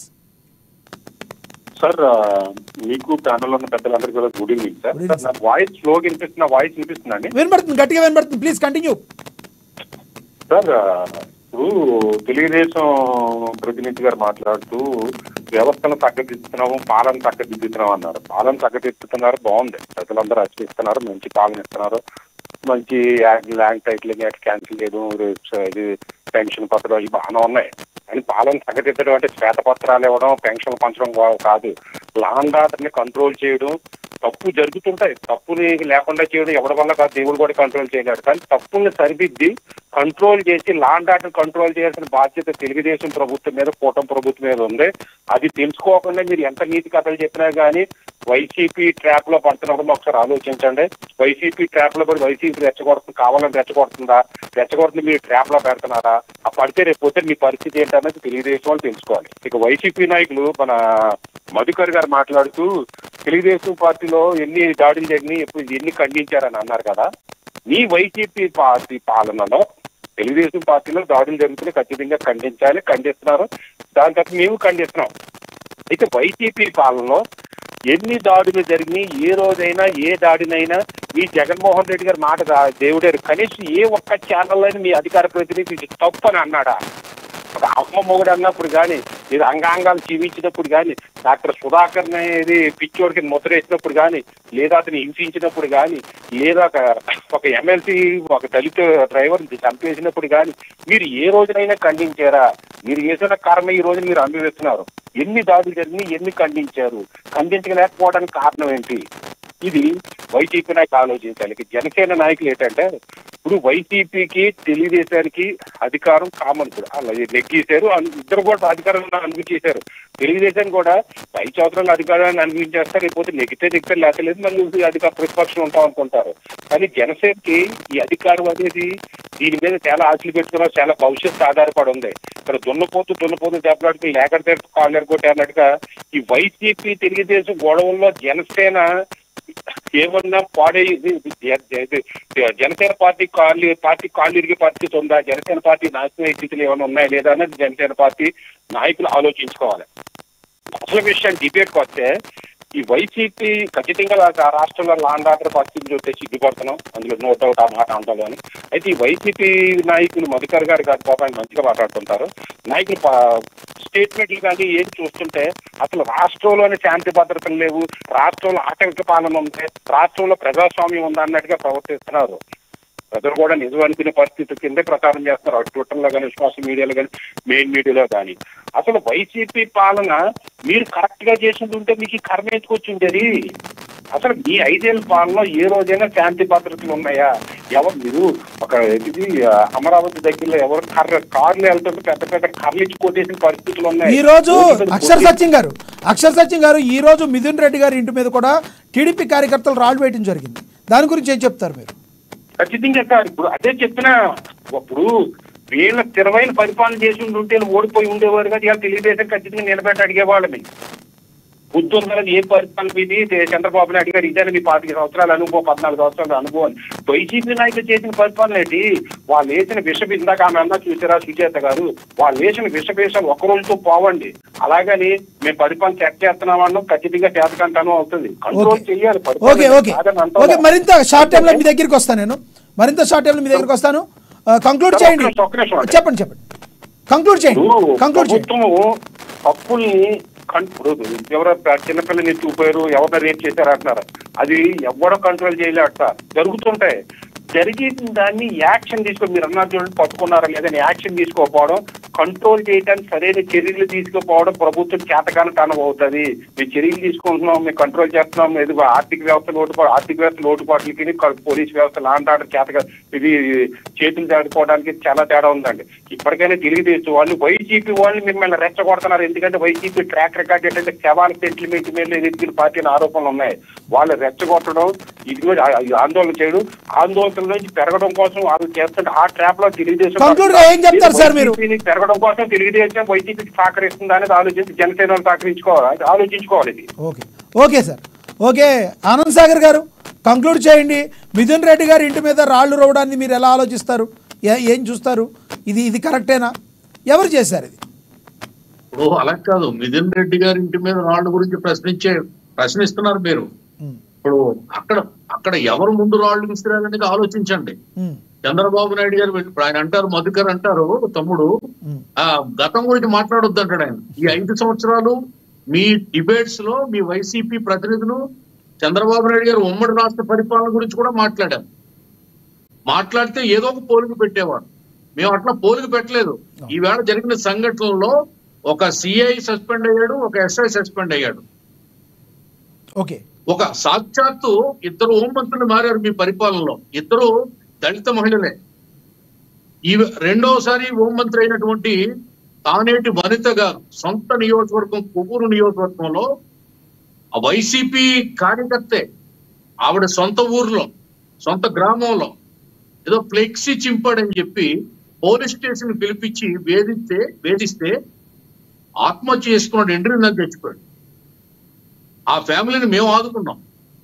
సార్ ఆ, మీకు ప్యానల్ ఉన్న పెద్దలందరికీ కూడా good evening sir Good evening, sir, నా వాయిస్ స్లోగా వినిపిస్తున్న వాయిస్ వినిపిస్తుందండి వినబడుతుంది గట్టిగా వినబడుతుంది ప్లీజ్ కంటిన్యూ సార్ ఆ, ఇప్పుడు తెలుగుదేశం ప్రతినిధి గారు మాట్లాడుతూ వ్యవస్థను చక్కదిద్దుతున్నాము పాలన చక్కదిద్దుతున్నాం అన్నారు పాలన చక్కదిద్దుతున్నారు బాగుంది ప్రజలందరూ ఆశిస్తున్నారు మంచి పాలన ఇస్తున్నారు మంచి ల్యాండ్ టైటిలింగ్ యాక్ట్ క్యాన్సిల్ చేయడం రే- ఇది పెన్షన్ పత్రాలు ఇవి బాగానే ఉన్నాయి కానీ పాలన చక్కదిద్దడం అంటే శ్వేతపత్రాలు ఇవ్వడం పెన్షన్ పంచడం కా- కాదు లాండ్ ఆర్డర్ ని కంట్రోల్ చేయడం తప్పు జరుగుతుంటాయి తప్పుని లేకుండా చేయడం ఎవరి వల్ల కాదు దేవుడు కూడా కంట్రోల్ చేయలేడు కానీ తప్పుల్ని సరిదిద్ది కంట్రోల్ చేసి లాండ్ ఆర్డర్ కంట్రోల్ చేయాల్సిన బాధ్యత తెలుగుదేశం ప్రభుత్వం మీద కూటమి ప్రభుత్వం మీద ఉంది అది తెలుసుకోకుండా మీరు ఎంత నీతి కథలు చెప్పినా కానీ వైసీపీ ట్రాప్ లో పడుతున్నప్పుడు ఒకసారి ఆలోచించండి వైసీపీ ట్రాప్ లో పడి వైసీపీ రెచ్చగొడుతుంది కావాలని రెచ్చగొడుతుందా రెచ్చగొడుతుంది మీరు ట్రాప్ లో పెడుతున్నారా ఆ పడితే రేపు పోతే మీ పరిస్థితి ఏంటనేది తెలుగుదేశం వాళ్ళు తెలుసుకోవాలి ఇక వైసీపీ నాయకులు మన మధుకర్ గారు మాట్లాడుతూ తెలుగుదేశం పార్టీలో ఎన్ని దాడులు జరిగినాయి ఎప్పుడు ఎన్ని ఖండించారని అన్నారు కదా మీ వైసీపీ పార్టీ పాలనలో తెలుగుదేశం పార్టీలో దాడులు జరుగుతున్నాయి ఖచ్చితంగా ఖండించాలి ఖండిస్తున్నారు దాని తప్ప మేము ఖండిస్తున్నాం అయితే వైసీపీ పాలనలో ఎన్ని దాడులు జరిగినాయి ఏ రోజైనా ఏ దాడినైనా మీ జగన్మోహన్ రెడ్డి గారి మాట దా- దేవుడారు కనీసం ఏ ఒక్క ఛానల్ అయినా మీ అధికార ప్రతినిధి ఇది తప్పు అని అన్నాడా ఒక అమ్మ మొగుడు అన్నప్పుడు కానీ ఇది అంగాంగాలు జీవించినప్పుడు కానీ డాక్టర్ సుధాకర్ ఇది పిచ్చోడికి ముద్ర వేసినప్పుడు కానీ లేదా అతను హింసించినప్పుడు కానీ లేదా ఒక ఒక ఎమ్మెల్సీ ఒక దళిత డ్రైవర్ చంపేసినప్పుడు కానీ మీరు ఏ రోజునైనా ఖండించారా మీరు చేసిన కర్మ ఈ రోజు మీరు అనుభవిస్తున్నారు ఎన్ని దాడులు జరిగినాయి ఎన్ని ఖండించారు ఖండించలేకపోవడానికి కారణం ఏంటి ఇది వైసీపీ నాయకులు ఆలోచించాలి ఇక జనసేన నాయకులు ఏంటంటే ఇప్పుడు వైసీపీకి తెలుగుదేశానికి అధికారం కామన్ ఇప్పుడు అలా నెగ్గేశారు అన్- ఇద్దరు కూడా అధికారం అనుభవించేశారు తెలుగుదేశం కూడా ఐదు సంవత్సరాలు అధికారాన్ని అనుభవించేస్తారు లేకపోతే నెగ్గితే నెగ్గితే లేకపోతే లేదు మళ్ళీ అధికార ప్రతిపక్షం ఉంటాం అనుకుంటారు కానీ జనసేనకి ఈ అధికారం అనేది దీని మీద చాలా ఆశలు పెట్టుకున్నారు చాలా భవిష్యత్తు ఆధారపడి ఉంది ఇక్కడ దున్నపోతూ దున్నపోతూ దెబ్బలాడుకుని లేకపోతే కాళ్ళు కొట్టే అన్నట్టుగా ఈ వైసీపీ తెలుగుదేశం గొడవల్లో జనసేన ఏమన్నా పాడే ఇది- ఇది- ఇది- జనసేన పార్టీ కాళ్ళు పార్టీ కాళ్ళు ఇరిగే పరిస్థితి ఉందా జనసేన పార్టీ నాశనం అయ్యే స్థితిలో ఏమైనా ఉన్నాయా లేదా అన్నది జనసేన పార్టీ నాయకులు ఆలోచించుకోవాలి అసలు విషయం డిబేట్కి వస్తే ఈ వైసీపీ ఖచ్చితంగా ఆ రాష్ట్రంలో లాండ్ ఆర్డర్ పరిస్థితి చూస్తే సిగ్గుపడుతున్నాం అందులో నో డౌట్ ఆ మాట అంటారు అని అయితే ఈ వైసీపీ నాయకులు మధుకర్ గారు కాదు పాప ఆయన మంచిగా మాట్లాడుతుంటారు నాయకులు పా- స్టేట్మెంట్లు కానీ ఏం చూస్తుంటే అసలు రాష్ట్రంలోనే శాంతి భద్రతలు లేవు రాష్ట్రంలో ఆటవిక పాలన ఉంది రాష్ట్రంలో ప్రజాస్వామ్యం ఉంది అన్నట్టుగా ప్రవర్తిస్తున్నారు ప్రజలు కూడా నిజం అనుకునే పరిస్థితి కిందే ప్రచారం చేస్తున్నారు అటు ట్విట్టర్లో కానీ సోషల్ మీడియాలో కానీ మెయిన్ మీడియాలో కానీ అసలు వైసీపీ పాలన మీరు కరెక్ట్ గా చేసింది ఉంటే మీకు ఈ కర్మ ఎందుకు వచ్చిండేది అసలు మీ ఐదేళ్ల పాలనలో ఏ రోజైనా శాంతి భద్రతలు ఉన్నాయా ఎవరు మీరు ఒక ఇది ఆ, అమరావతి దగ్గరలో ఎవరు కర్ర కార్లు వెళ్తుంటే పెద్ద పెద్ద కర్రలు ఇచ్చి కొట్టేసిన పరిస్థితులు ఉన్నాయి ఈ రోజు రోడ్డు మీద అక్షర్ కొట్టి- సత్యం గారు అక్షర్ సత్యం గారు ఈ రోజు మిథున్ రెడ్డి గారి ఇంటి మీద కూడా టీడీపీ కార్యకర్తలు రాళ్ళు వేయడం జరిగింది దాని గురించి ఏం చెప్తారు మీరు ఖచ్చితంగా సార్ ఇప్పుడు అదే చెప్తున్నా ఇప్పుడు వీళ్ళ స్థిరమైన పరిపాలన చేసి ఉంటే ఓడిపోయి ఉండేవారు కదా ఇవాళ తెలుగుదేశం ఖచ్చితంగా నిలబెట్టి అడిగేవాళ్ళని బుద్ధి ఉందని ఏ పరిపాలన ఇది తే- చంద్రబాబు నాయుడు గారు ఇదే మీ పాతిక సంవత్సరాల అనుభవం పద్నాలుగు సంవత్సరాల అనుభవం వైసీపీ నాయకులు చేసిన పరిపాలన ఏంటి వాళ్ళు వేసిన విష ఇందాక ఆమె అన్నా చూసారా సుచేత గారు వాళ్ళు వేసిన విష బీసాలు ఒక రోజుతో పోవండి అలాగని మేము పరిపాలన చెక్ చేస్తున్నామన్నా ఖచ్చితంగా చేతకంటాను అవుతుంది కంట్రోల్ ఓకే చేయాలి ఓకే పరిపాలన ఓకే కాదని అంటాం. ఓకే మరింత షార్ట్ టైంలో మీ దగ్గరికి వస్తాను నేను మరింత షార్ట్ టైంలో మీ దగ్గరికి వస్తాను కంక్లూడ్ ఒక్క చేయండి నిమిషం, ఒక్క నిమిషం అండి. చెప్పండి చెప్పండి కంక్లూడ్ చేయండి ఇప్పుడు కంక్లూడ్ చేయండి ప్రభుత్వము తప్పుల్ని కన్- ఇప్పుడు ఎవరో చిన్నపిల్లని ఎత్తుకుపోయారు ఎవరిని రేప్ చేశారు అంటున్నారు అది ఎవడో కంట్రోల్ చేయలేట జరుగుతుంటాయి జరిగిన దాన్ని యాక్షన్ తీసుకో మీరు అన్నారు చూడండి పట్టుకున్నారా లేదని యాక్షన్ తీసుకోకపోవడం కంట్రోల్ చేయడానికి సరైన చర్యలు తీసుకోకపోవడం ప్రభుత్వం చేతకాని తనం అవుతుంది మేము చర్యలు తీసుకుంటున్నాం మేము కంట్రోల్ చేస్తున్నాం ఇది ఆర్థిక వ్యవస్థ లోటుపాటు ఆర్థిక వ్యవస్థ లోటుపాట్లకి పోలీస్ వ్యవస్థ లాంటి ఆర్డర్ చేతగా ఇది చేతులు దాడుకోవడానికి చాలా తేడా ఉందండి ఇప్పటికైనా తెలియదేచ్చు వాళ్ళు వైసీపీ వాళ్ళు మిమ్మల్ని రెచ్చగొడుతున్నారు ఎందుకంటే వైసీపీ ట్రాక్ రికార్డ్ ఏంటంటే శవాల సెంటిమెంట్ మీద ఎదిగిన పార్టీల ఆరోపణలు ఉన్నాయి వాళ్ళు రెచ్చగొట్టడం ఇది కూడా ఆ- ఆ ఆందోళన చేయడం ఆందోళన నుంచి పెరగడం కోసం వాళ్ళు చేస్తుంటే ఆ ట్రాప్ లో తెలుగుదేశం Conclude గా ఏం చెప్తారు సార్ మీరు? వైసీపీని పెరగడం కోసం తెలుగుదేశం వైసీపీకి సహకరిస్తుంది అనేది ఆలోచించి జనసేన వాళ్ళు సహకరించుకోవాలి అది ఆలోచించుకోవాలి ఇది okay okay sir okay Anand Sagar garu conclude చేయండి మిథున్ రెడ్డి గారి ఇంటి మీద రాళ్ళు రోవడాన్ని మీరు ఎలా ఆలోచిస్తారు ఏ- ఏం చూస్తారు ఇది ఇది కరెక్టేనా ఎవరు చేశారు ఇది ఇప్పుడు అలా కాదు మిథున్ రెడ్డి గారి ఇంటి మీద రాళ్ళ గురించి ప్రశ్నించే ప్రశ్నిస్తున్నారు మీరు ఉమ్, ఇప్పుడు అక్కడ అక్కడ ఎవరు ముందు రాళ్ళు విసిరారనేది ఆలోచించండి ఉమ్, చంద్రబాబు నాయుడు గారు ఇప్పుడు ఆయన అంటారు మధుకర్ అంటారు తమ్ముడు ఉమ్. ఆ గతం గురించి మాట్లాడొద్దు అంటాడు ఆయన ఈ ఐదు సంవత్సరాలు మీ డిబేట్స్ లో మీ వైసీపీ ప్రతినిధులు చంద్రబాబు నాయుడు గారు ఉమ్మడి రాష్ట్ర పరిపాలన గురించి కూడా మాట్లాడారు మాట్లాడితే ఏదో ఒక పోలిక పెట్టేవారు మేము అట్లా పోలిక పెట్టలేదు ఈవేళ జరిగిన సంఘటనలో ఒక సిఐ సస్పెండ్ అయ్యాడు ఒక ఎస్ఐ సస్పెండ్ అయ్యాడు ఓకే ఒక సాక్షాత్తు ఇద్దరు హోంమంత్రులు మారారు మీ పరిపాలనలో ఇద్దరు దళిత మహిళలే ఈ రెండోసారి హోంమంత్రి అయినటువంటి తానేటి వనిత గారు సొంత నియోజకవర్గం కొవ్వూరు నియోజకవర్గంలో ఆ వైసీపీ కార్యకర్తే ఆవిడ సొంత ఊర్లో సొంత గ్రామంలో ఏదో ఫ్లెక్సీ చింపాడని చెప్పి పోలీస్ స్టేషన్ పిలిపించి వేధిస్తే వేధిస్తే ఆత్మహత్య చేసుకున్నాడు ఎండ్రి నాకు చచ్చిపోయాడు ఆ ఫ్యామిలీని మేము ఆదుకున్నాం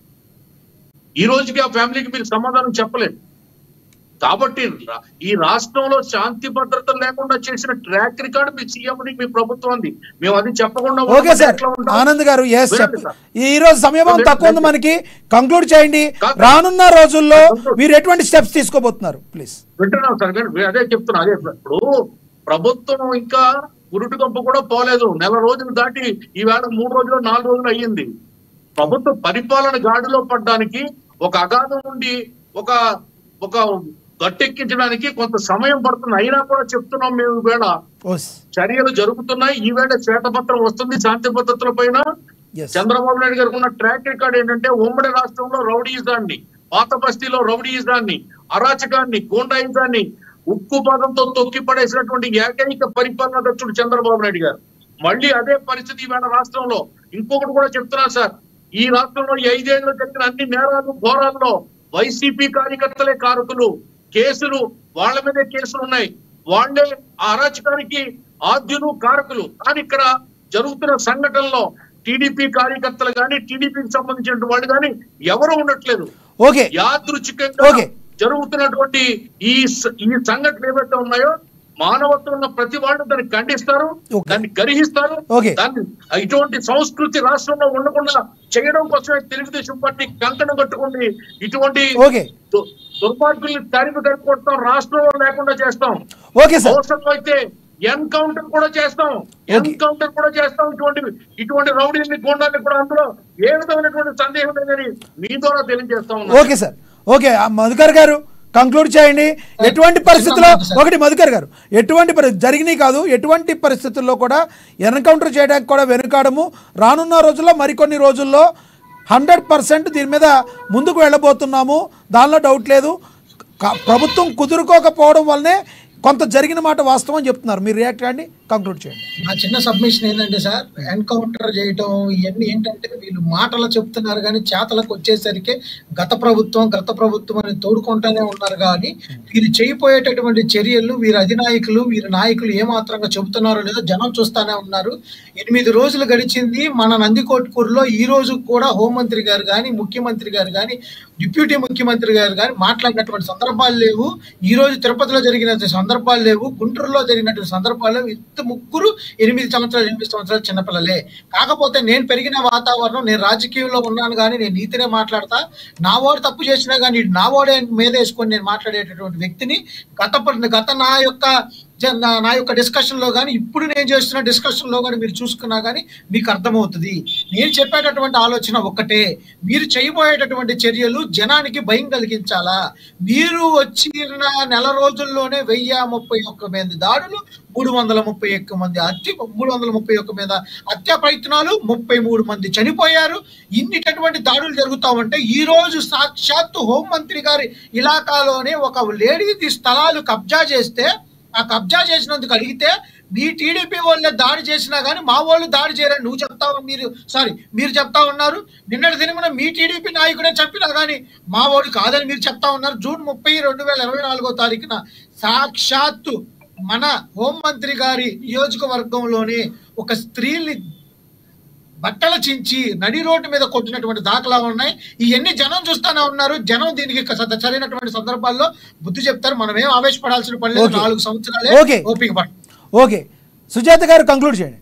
ఈ రోజుకి ఆ ఫ్యామిలీకి మీరు సమాధానం చెప్పలేదు కాబట్టి రా- ఈ రాష్ట్రంలో శాంతి భద్రతలు లేకుండా చేసిన ట్రాక్ రికార్డు మీ సీఎం మీ ప్రభుత్వాన్ని మేము అది చెప్పకుండా ఓకే ఉండకపోతే సార్ ఎట్లా ఉంటాం? ఆనంద్ గారు ఎస్ వినండి చెప్ప సార్. ఈ రోజు సమయం వినండి, తక్కువ ఉంది వినండి. మనకి కంక్లూడ్ చేయండి కాదు. రానున్న రోజుల్లో Conclude. మీరు ఎటువంటి స్టెప్స్ తీసుకోబోతున్నారు ప్లీజ్ వింటున్నాం సార్ విన్- అదే చెప్తున్నా అదే ఇప్పుడు ప్రభుత్వం ఇంకా ఉరుటు గంప కూడా పోలేదు నెల రోజులు దాటి ఈవేళ మూడు రోజులు నాలుగు రోజులు అయ్యింది ప్రభుత్వ పరిపాలన గాడిలో పడ్డానికి ఒక అగాధం నుండి ఒక ఒక గట్టెక్కించడానికి కొంత సమయం పడుతుంది అయినా కూడా చెప్తున్నాం మేము ఈవేళ ఓస్ చర్యలు జరుగుతున్నాయి ఈవేళ శ్వేతపత్రం వస్తుంది శాంతి భద్రతల పైన ఎస్ చంద్రబాబు నాయుడు గారికి ఉన్న ట్రాక్ రికార్డ్ ఏంటంటే ఉమ్మడి రాష్ట్రంలో రౌడీజాన్ని పాత బస్తీలో రౌడీయిజాన్ని అరాచకాన్ని గూండాయిజాన్ని ఉక్కు పదంతో తొక్కి పడేసినటువంటి ఏకైక పరిపాలన దక్షుడు చంద్రబాబు నాయుడు గారు మళ్ళీ అదే పరిస్థితి ఇవాళ రాష్ట్రంలో ఇంకొకటి కూడా చెప్తున్నాను సార్ ఈ రాష్ట్రంలో ఈ ఐదేళ్లలో జరిగిన అన్ని నేరాలు ఘోరాల్లో వైసీపీ కార్యకర్తలే కారకులు కేసులు వాళ్ళ మీదే కేసులు ఉన్నాయి వాళ్ళే ఆ అరాచకానికి ఆద్యులు కారకులు కానీ ఇక్కడ జరుగుతున్న సంఘటనలో టీడీపీ కార్యకర్తలు కానీ టీడీపీకి సంబంధించిన వాళ్ళు కానీ ఎవరు ఉండట్లేదు ఓకే యాదృచ్ఛికంగా ఓకే. జరుగుతున్నటువంటి ఈ స- ఈ సంఘటనలు ఏవైతే ఉన్నాయో మానవత్వం ఉన్న ప్రతి వాళ్ళు దాన్ని ఖండిస్తారు ఓకే. దాన్ని గర్హిస్తారు ఓకే. దాన్ని ఇటువంటి సంస్కృతి రాష్ట్రంలో ఉండకుండా చేయడం కోసమే తెలుగుదేశం పార్టీ కంకణం కట్టుకుంది ఇటువంటి ఓకే దు- దుర్మార్గుల్ని తరిమి తరికొడతాం రాష్ట్రంలో లేకుండా చేస్తాం ఓకే సార్ అవసరం అయితే ఎన్కౌంటర్ కూడా చేస్తాం ఎన్కౌంటర్ కూడా చేస్తాం ఇటువంటి ఇటువంటి రౌడీని గుండాన్ని కూడా అందులో ఏ విధమైనటువంటి సందేహం లేదని మీ ద్వారా తెలియజేస్తా ఉన్నాం ఓకే సార్ ఓకే ఆ మధుకర్ గారు కంక్లూడ్ చేయండి ఎటువంటి పరిస్థితుల్లో ఒకటి మధుకర్ గారు ఎటువంటి పరి జరిగినాయి కాదు ఎటువంటి పరిస్థితుల్లో కూడా ఎన్కౌంటర్ చేయడానికి కూడా వెనుకాడము రానున్న రోజుల్లో మరికొన్ని రోజుల్లో హండ్రెడ్ పర్సెంట్ దీని మీద ముందుకు వెళ్ళబోతున్నాము దానిలో డౌట్ లేదు క- ప్రభుత్వం కుదురుకోకపోవడం వల్లనే కొంత జరిగిన మాట వాస్తవం అని చెప్తున్నారు మీరు రియాక్ట్ అండి కంక్లూడ్ చేయండి నా చిన్న సబ్మిషన్ ఏంటంటే సార్ ఎన్కౌంటర్ చేయటం ఇవన్నీ ఏంటంటే వీళ్ళు మాటలు చెప్తున్నారు కానీ చేతలకు వచ్చేసరికి గత ప్రభుత్వం గత ప్రభుత్వం అని తోడుకుంటూనే ఉన్నారు కానీ వీరు చేయిపోయేటటువంటి చర్యలు వీరి అధినాయకులు వీరి నాయకులు ఏమాత్రంగా చెబుతున్నారో లేదో జనం చూస్తానే ఉన్నారు ఎనిమిది రోజులు గడిచింది మన నందికోట్కూరులో ఈ రోజు కూడా హోంమంత్రి గారు కానీ ముఖ్యమంత్రి గారు కానీ డిప్యూటీ ముఖ్యమంత్రి గారు కానీ మాట్లాడినటువంటి సందర్భాలు లేవు ఈ రోజు తిరుపతిలో జరిగిన సందర్భాలు లేవు గుంటూరులో జరిగినటువంటి సందర్భాలు లేవు ఇంత ముగ్గురు ఎనిమిది సంవత్సరాలు ఎనిమిది సంవత్సరాలు చిన్నపిల్లలే కాకపోతే నేను పెరిగిన వాతావరణం నేను రాజకీయంలో ఉన్నాను కానీ నేను నీతినే మాట్లాడతా నా వాడు తప్పు చేసినా కానీ నా వాడే మీద వేసుకొని నేను మాట్లాడేటటువంటి వ్యక్తిని గత ప- గత నా యొక్క జ- నా నా యొక్క డిస్కషన్ లో కానీ ఇప్పుడు నేను చేస్తున్న డిస్కషన్ లో కానీ మీరు చూసుకున్నా కానీ మీకు అర్థమవుతుంది నేను చెప్పేటటువంటి ఆలోచన ఒక్కటే మీరు చేయబోయేటటువంటి చర్యలు జనానికి భయం కలిగించాలా మీరు వచ్చిన నెల రోజుల్లోనే వెయ్యి ముప్పై ఒక్క మంది దాడులు మూడు వందల ముప్పై ఒక్క మంది హత్య మూడు వందల ముప్పై ఒక్క మీద హత్య ప్రయత్నాలు ముప్పై మూడు మంది చనిపోయారు ఇన్నిటటువంటి దాడులు జరుగుతా ఉంటే ఈ రోజు సాక్షాత్తు హోంమంత్రి గారి ఇలాకాలోనే ఒక లేడీది స్థలాలు కబ్జా చేస్తే ఆ కబ్జా చేసినందుకు అడిగితే మీ టీడీపీ వాళ్ళే దాడి చేసినా కానీ మా వాళ్ళు దాడి చేయరని నువ్వు చెప్తావు మీరు సారీ మీరు చెప్తా ఉన్నారు నిన్నటి దినమున మీ టీడీపీ నాయకుడే చెప్పినా కానీ మా వాడు కాదని మీరు చెప్తా ఉన్నారు జూన్ ముప్పై రెండు వేల ఇరవై నాలుగో తారీఖున సాక్షాత్తు మన హోంమంత్రి గారి నియోజకవర్గంలోనే ఒక స్త్రీని బట్టలు చించి నడి రోడ్డు మీద కొట్టినటువంటి దాఖలా ఉన్నాయి ఇవన్నీ జనం చూస్తానే ఉన్నారు జనం దీనికి స- సరైనటువంటి సందర్భాల్లో బుద్ధి చెప్తారు మనం ఏం ఆవేశపడాల్సిన పని లేదు ఓకే. నాలుగు సంవత్సరాలే ఓకే. ఓపిక పట్టు ఓకే సుజాత గారు కంక్లూడ్ చేయండి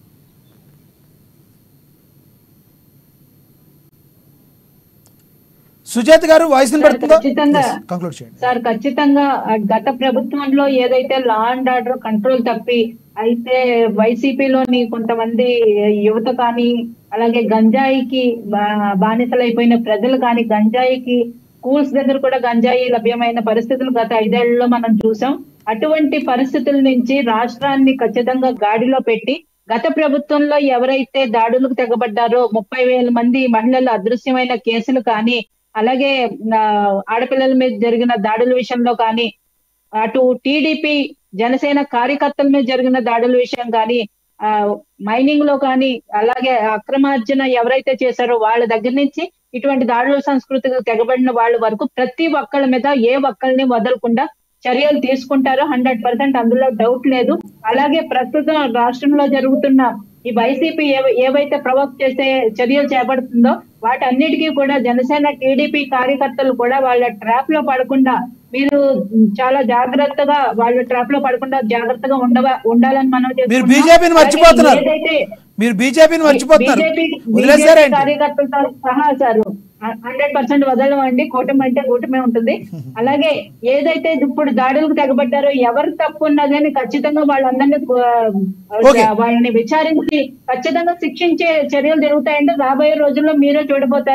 సుజాత గారు వాయిస్ పడుతుందా ఖచ్చితంగా. కంక్లూడ్ చేయండి సార్ ఖచ్చితంగా ఆ గత ప్రభుత్వంలో ఏదైతే లా అండ్ ఆర్డర్ కంట్రోల్ తప్పి అయితే వైసీపీలోని కొంతమంది యువత కానీ అలాగే గంజాయికి బా- బానిసలైపోయిన ప్రజలు కానీ గంజాయికి స్కూల్స్ దగ్గర కూడా గంజాయి లభ్యమైన పరిస్థితులు గత ఐదేళ్లలో మనం చూసాం అటువంటి పరిస్థితుల నుంచి రాష్ట్రాన్ని ఖచ్చితంగా గాడిలో పెట్టి గత ప్రభుత్వంలో ఎవరైతే దాడులకు తెగబడ్డారో ముప్పై వేల మంది మహిళలు అదృశ్యమైన కేసులు కానీ అలాగే ఆ, ఆడపిల్లల మీద జరిగిన దాడుల విషయంలో కానీ అటు టీడీపీ జనసేన కార్యకర్తల మీద జరిగిన దాడుల విషయం కానీ ఆ మైనింగ్ లో కానీ అలాగే అక్రమార్జన ఎవరైతే చేశారో వాళ్ళ దగ్గర నుంచి ఇటువంటి దాడుల సంస్కృతికి తెగబడిన వాళ్ళ వరకు ప్రతి ఒక్కళ్ళ మీద ఏ ఒక్కరిని వదలకుండా చర్యలు తీసుకుంటారో హండ్రెడ్ పర్సెంట్ అందులో డౌట్ లేదు అలాగే ప్రస్తుతం రాష్ట్రంలో జరుగుతున్న ఈ వైసీపీ ఏవ- ఏవైతే ప్రవోక్ చేసే చర్యలు చేపడుతుందో వాటన్నిటికీ కూడా జనసేన టీడీపీ కార్యకర్తలు కూడా వాళ్ళ ట్రాప్ లో పడకుండా మీరు చాలా జాగ్రత్తగా వాళ్ళ ట్రాప్ లో పడకుండా జాగ్రత్తగా ఉండవ ఉండాలని మనం మీరు చేసుకుంటున్నాం. బీజేపీని మర్చిపోతున్నారు అలాగే ఏదైతే మీరు బీజేపీని మర్చిపోతున్నారు బీజేపీ వదిలేశారేంటి కార్యకర్తలతో సహా సార్ హండ్రెడ్ పర్సెంట్ వదలమండి కూటమి అంటే కూటమి ఉంటుంది అలాగే ఏదైతే ఇప్పుడు దాడులకు తెగబడ్డారో ఎవరు తప్పు ఉన్నదని ఖచ్చితంగా వాళ్ళందరినీ Okay. ఆ, వాళ్ళని విచారించి ఖచ్చితంగా శిక్షించే చర్యలు జరుగుతాయంటే రాబోయే రోజుల్లో మీరే చూడబోతారు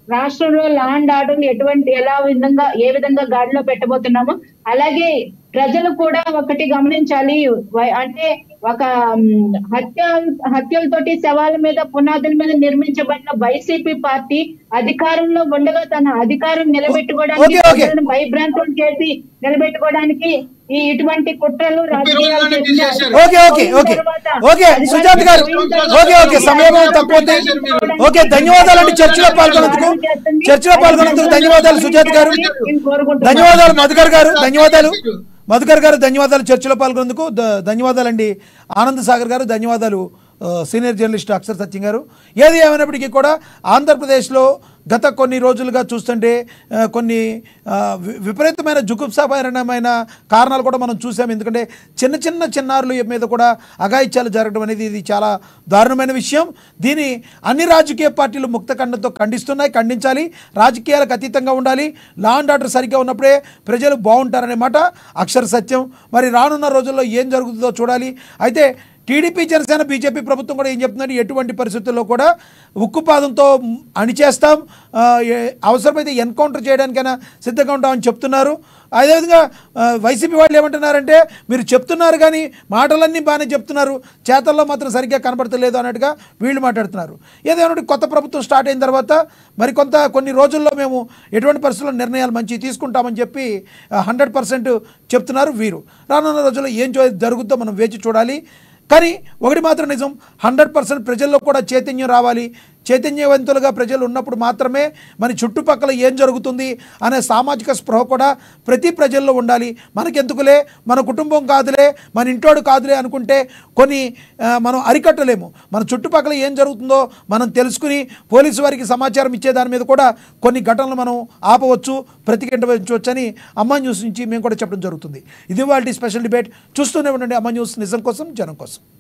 రాష్ట్రంలో లా అండ్ ఆర్డర్ ఎటువంటి ఎలా విధంగా ఏ విధంగా గాడిలో పెట్టబోతున్నామో అలాగే ప్రజలు కూడా ఒకటి గమనించాలి వై- అంటే ఒక మ్, హత్య హత్యలతోటి శవాల మీద పునాదుల మీద నిర్మించబడిన వైసీపీ పార్టీ అధికారంలో ఉండగా తన అధికారం నిలబెట్టుకోవడానికి ఓకే, ఓకే. ప్రజలను భయభ్రాంతులు చేసి నిలబెట్టుకోవడానికి ఈ ఇటువంటి కుట్రలు రాజకీయాలు రోజులన్నీ చేసిన చేశారు. ఓకే ఓకే ఓకే తర్వాత ఓకే అధికారం సుజాత గారు పోయిన తర్వాత ఓకే ఓకే సమయం తక్కువ ఉంది ఓకే ధన్యవాదాలండి చర్చలో పాల్గొన్నందుకు చర్చలో పాల్గొన్నందుకు ధన్యవాదాలు సుజాత గారు నేను కోరుకుంటున్నాను. ధన్యవాదాలు మధుకర్ గారు ధన్యవాదాలు మధుకర్ గారు ధన్యవాదాలు చర్చలో పాల్గొన్నందుకు ధ- ధన్యవాదాలండి ఆనంద్ సాగర్ గారు ధన్యవాదాలు ఆ, సీనియర్ జర్నలిస్ట్ అక్షర్ సత్యం గారు ఏది ఏమైనప్పటికీ కూడా ఆంధ్రప్రదేశ్లో గత కొన్ని రోజులుగా చూస్తుంటే ఆ, కొన్ని ఆ, వి- విపరీతమైన జుగుప్సాపరమైన కారణాలు కూడా మనం చూసాం ఎందుకంటే చిన్న చిన్న చిన్నారుల మీద కూడా అఘాయిత్యాలు జరగడం అనేది ఇది చాలా దారుణమైన విషయం దీని అన్ని రాజకీయ పార్టీలు ముక్త ఖండంతో ఖండిస్తున్నాయి ఖండించాలి రాజకీయాలకు అతీతంగా ఉండాలి లా అండ్ ఆర్డర్ సరిగ్గా ఉన్నప్పుడే ప్రజలు బాగుంటారనే మాట అక్షర సత్యం మరి రానున్న రోజుల్లో ఏం జరుగుతుందో చూడాలి అయితే టీడీపీ జనసేన బీజేపీ ప్రభుత్వం కూడా ఏం చెప్తుందంటే ఎటువంటి పరిస్థితుల్లో కూడా ఉక్కుపాదంతో అణిచేస్తాం ఆ, ఏ- అవసరమైతే ఎన్కౌంటర్ చేయడానికైనా సిద్ధంగా ఉంటామని చెప్తున్నారు అదేవిధంగా ఆ, వైసీపీ వాళ్ళు ఏమంటున్నారంటే మీరు చెప్తున్నారు కానీ మాటలన్నీ బాగానే చెప్తున్నారు చేతల్లో మాత్రం సరిగ్గా కనబడతలేదు అన్నట్టుగా వీళ్ళు మాట్లాడుతున్నారు ఏదైనా కొత్త ప్రభుత్వం స్టార్ట్ అయిన తర్వాత మరి కొంత కొన్ని రోజుల్లో మేము ఎటువంటి పరిస్థితుల్లో నిర్ణయాలు మంచి తీసుకుంటామని చెప్పి హండ్రెడ్ పర్సెంట్ చెప్తున్నారు వీరు రానున్న రోజుల్లో ఏం చో- జరుగుద్దో మనం వేచి చూడాలి కానీ ఒకటి మాత్రం నిజం హండ్రెడ్ పర్సెంట్ ప్రజల్లో కూడా చైతన్యం రావాలి చైతన్యవంతులుగా ప్రజలు ఉన్నప్పుడు మాత్రమే మన చుట్టుపక్కల ఏం జరుగుతుంది అనే సామాజిక స్పృహ కూడా ప్రతి ప్రజల్లో ఉండాలి మనకెందుకులే మన కుటుంబం కాదులే మన ఇంటోడు కాదులే అనుకుంటే కొన్ని ఆ, మనం అరికట్టలేము మన చుట్టుపక్కల ఏం జరుగుతుందో మనం తెలుసుకుని పోలీసు వారికి సమాచారం ఇచ్చే దాని మీద కూడా కొన్ని ఘటనలు మనం ఆపవచ్చు ప్రతిఘటించవచ్చు అని అమ్మ న్యూస్ నుంచి మేము కూడా చెప్పడం జరుగుతుంది ఇది వాళ్ళ స్పెషల్ డిబేట్ చూస్తూనే ఉండండి అమ్మ న్యూస్ నిజం కోసం జనం కోసం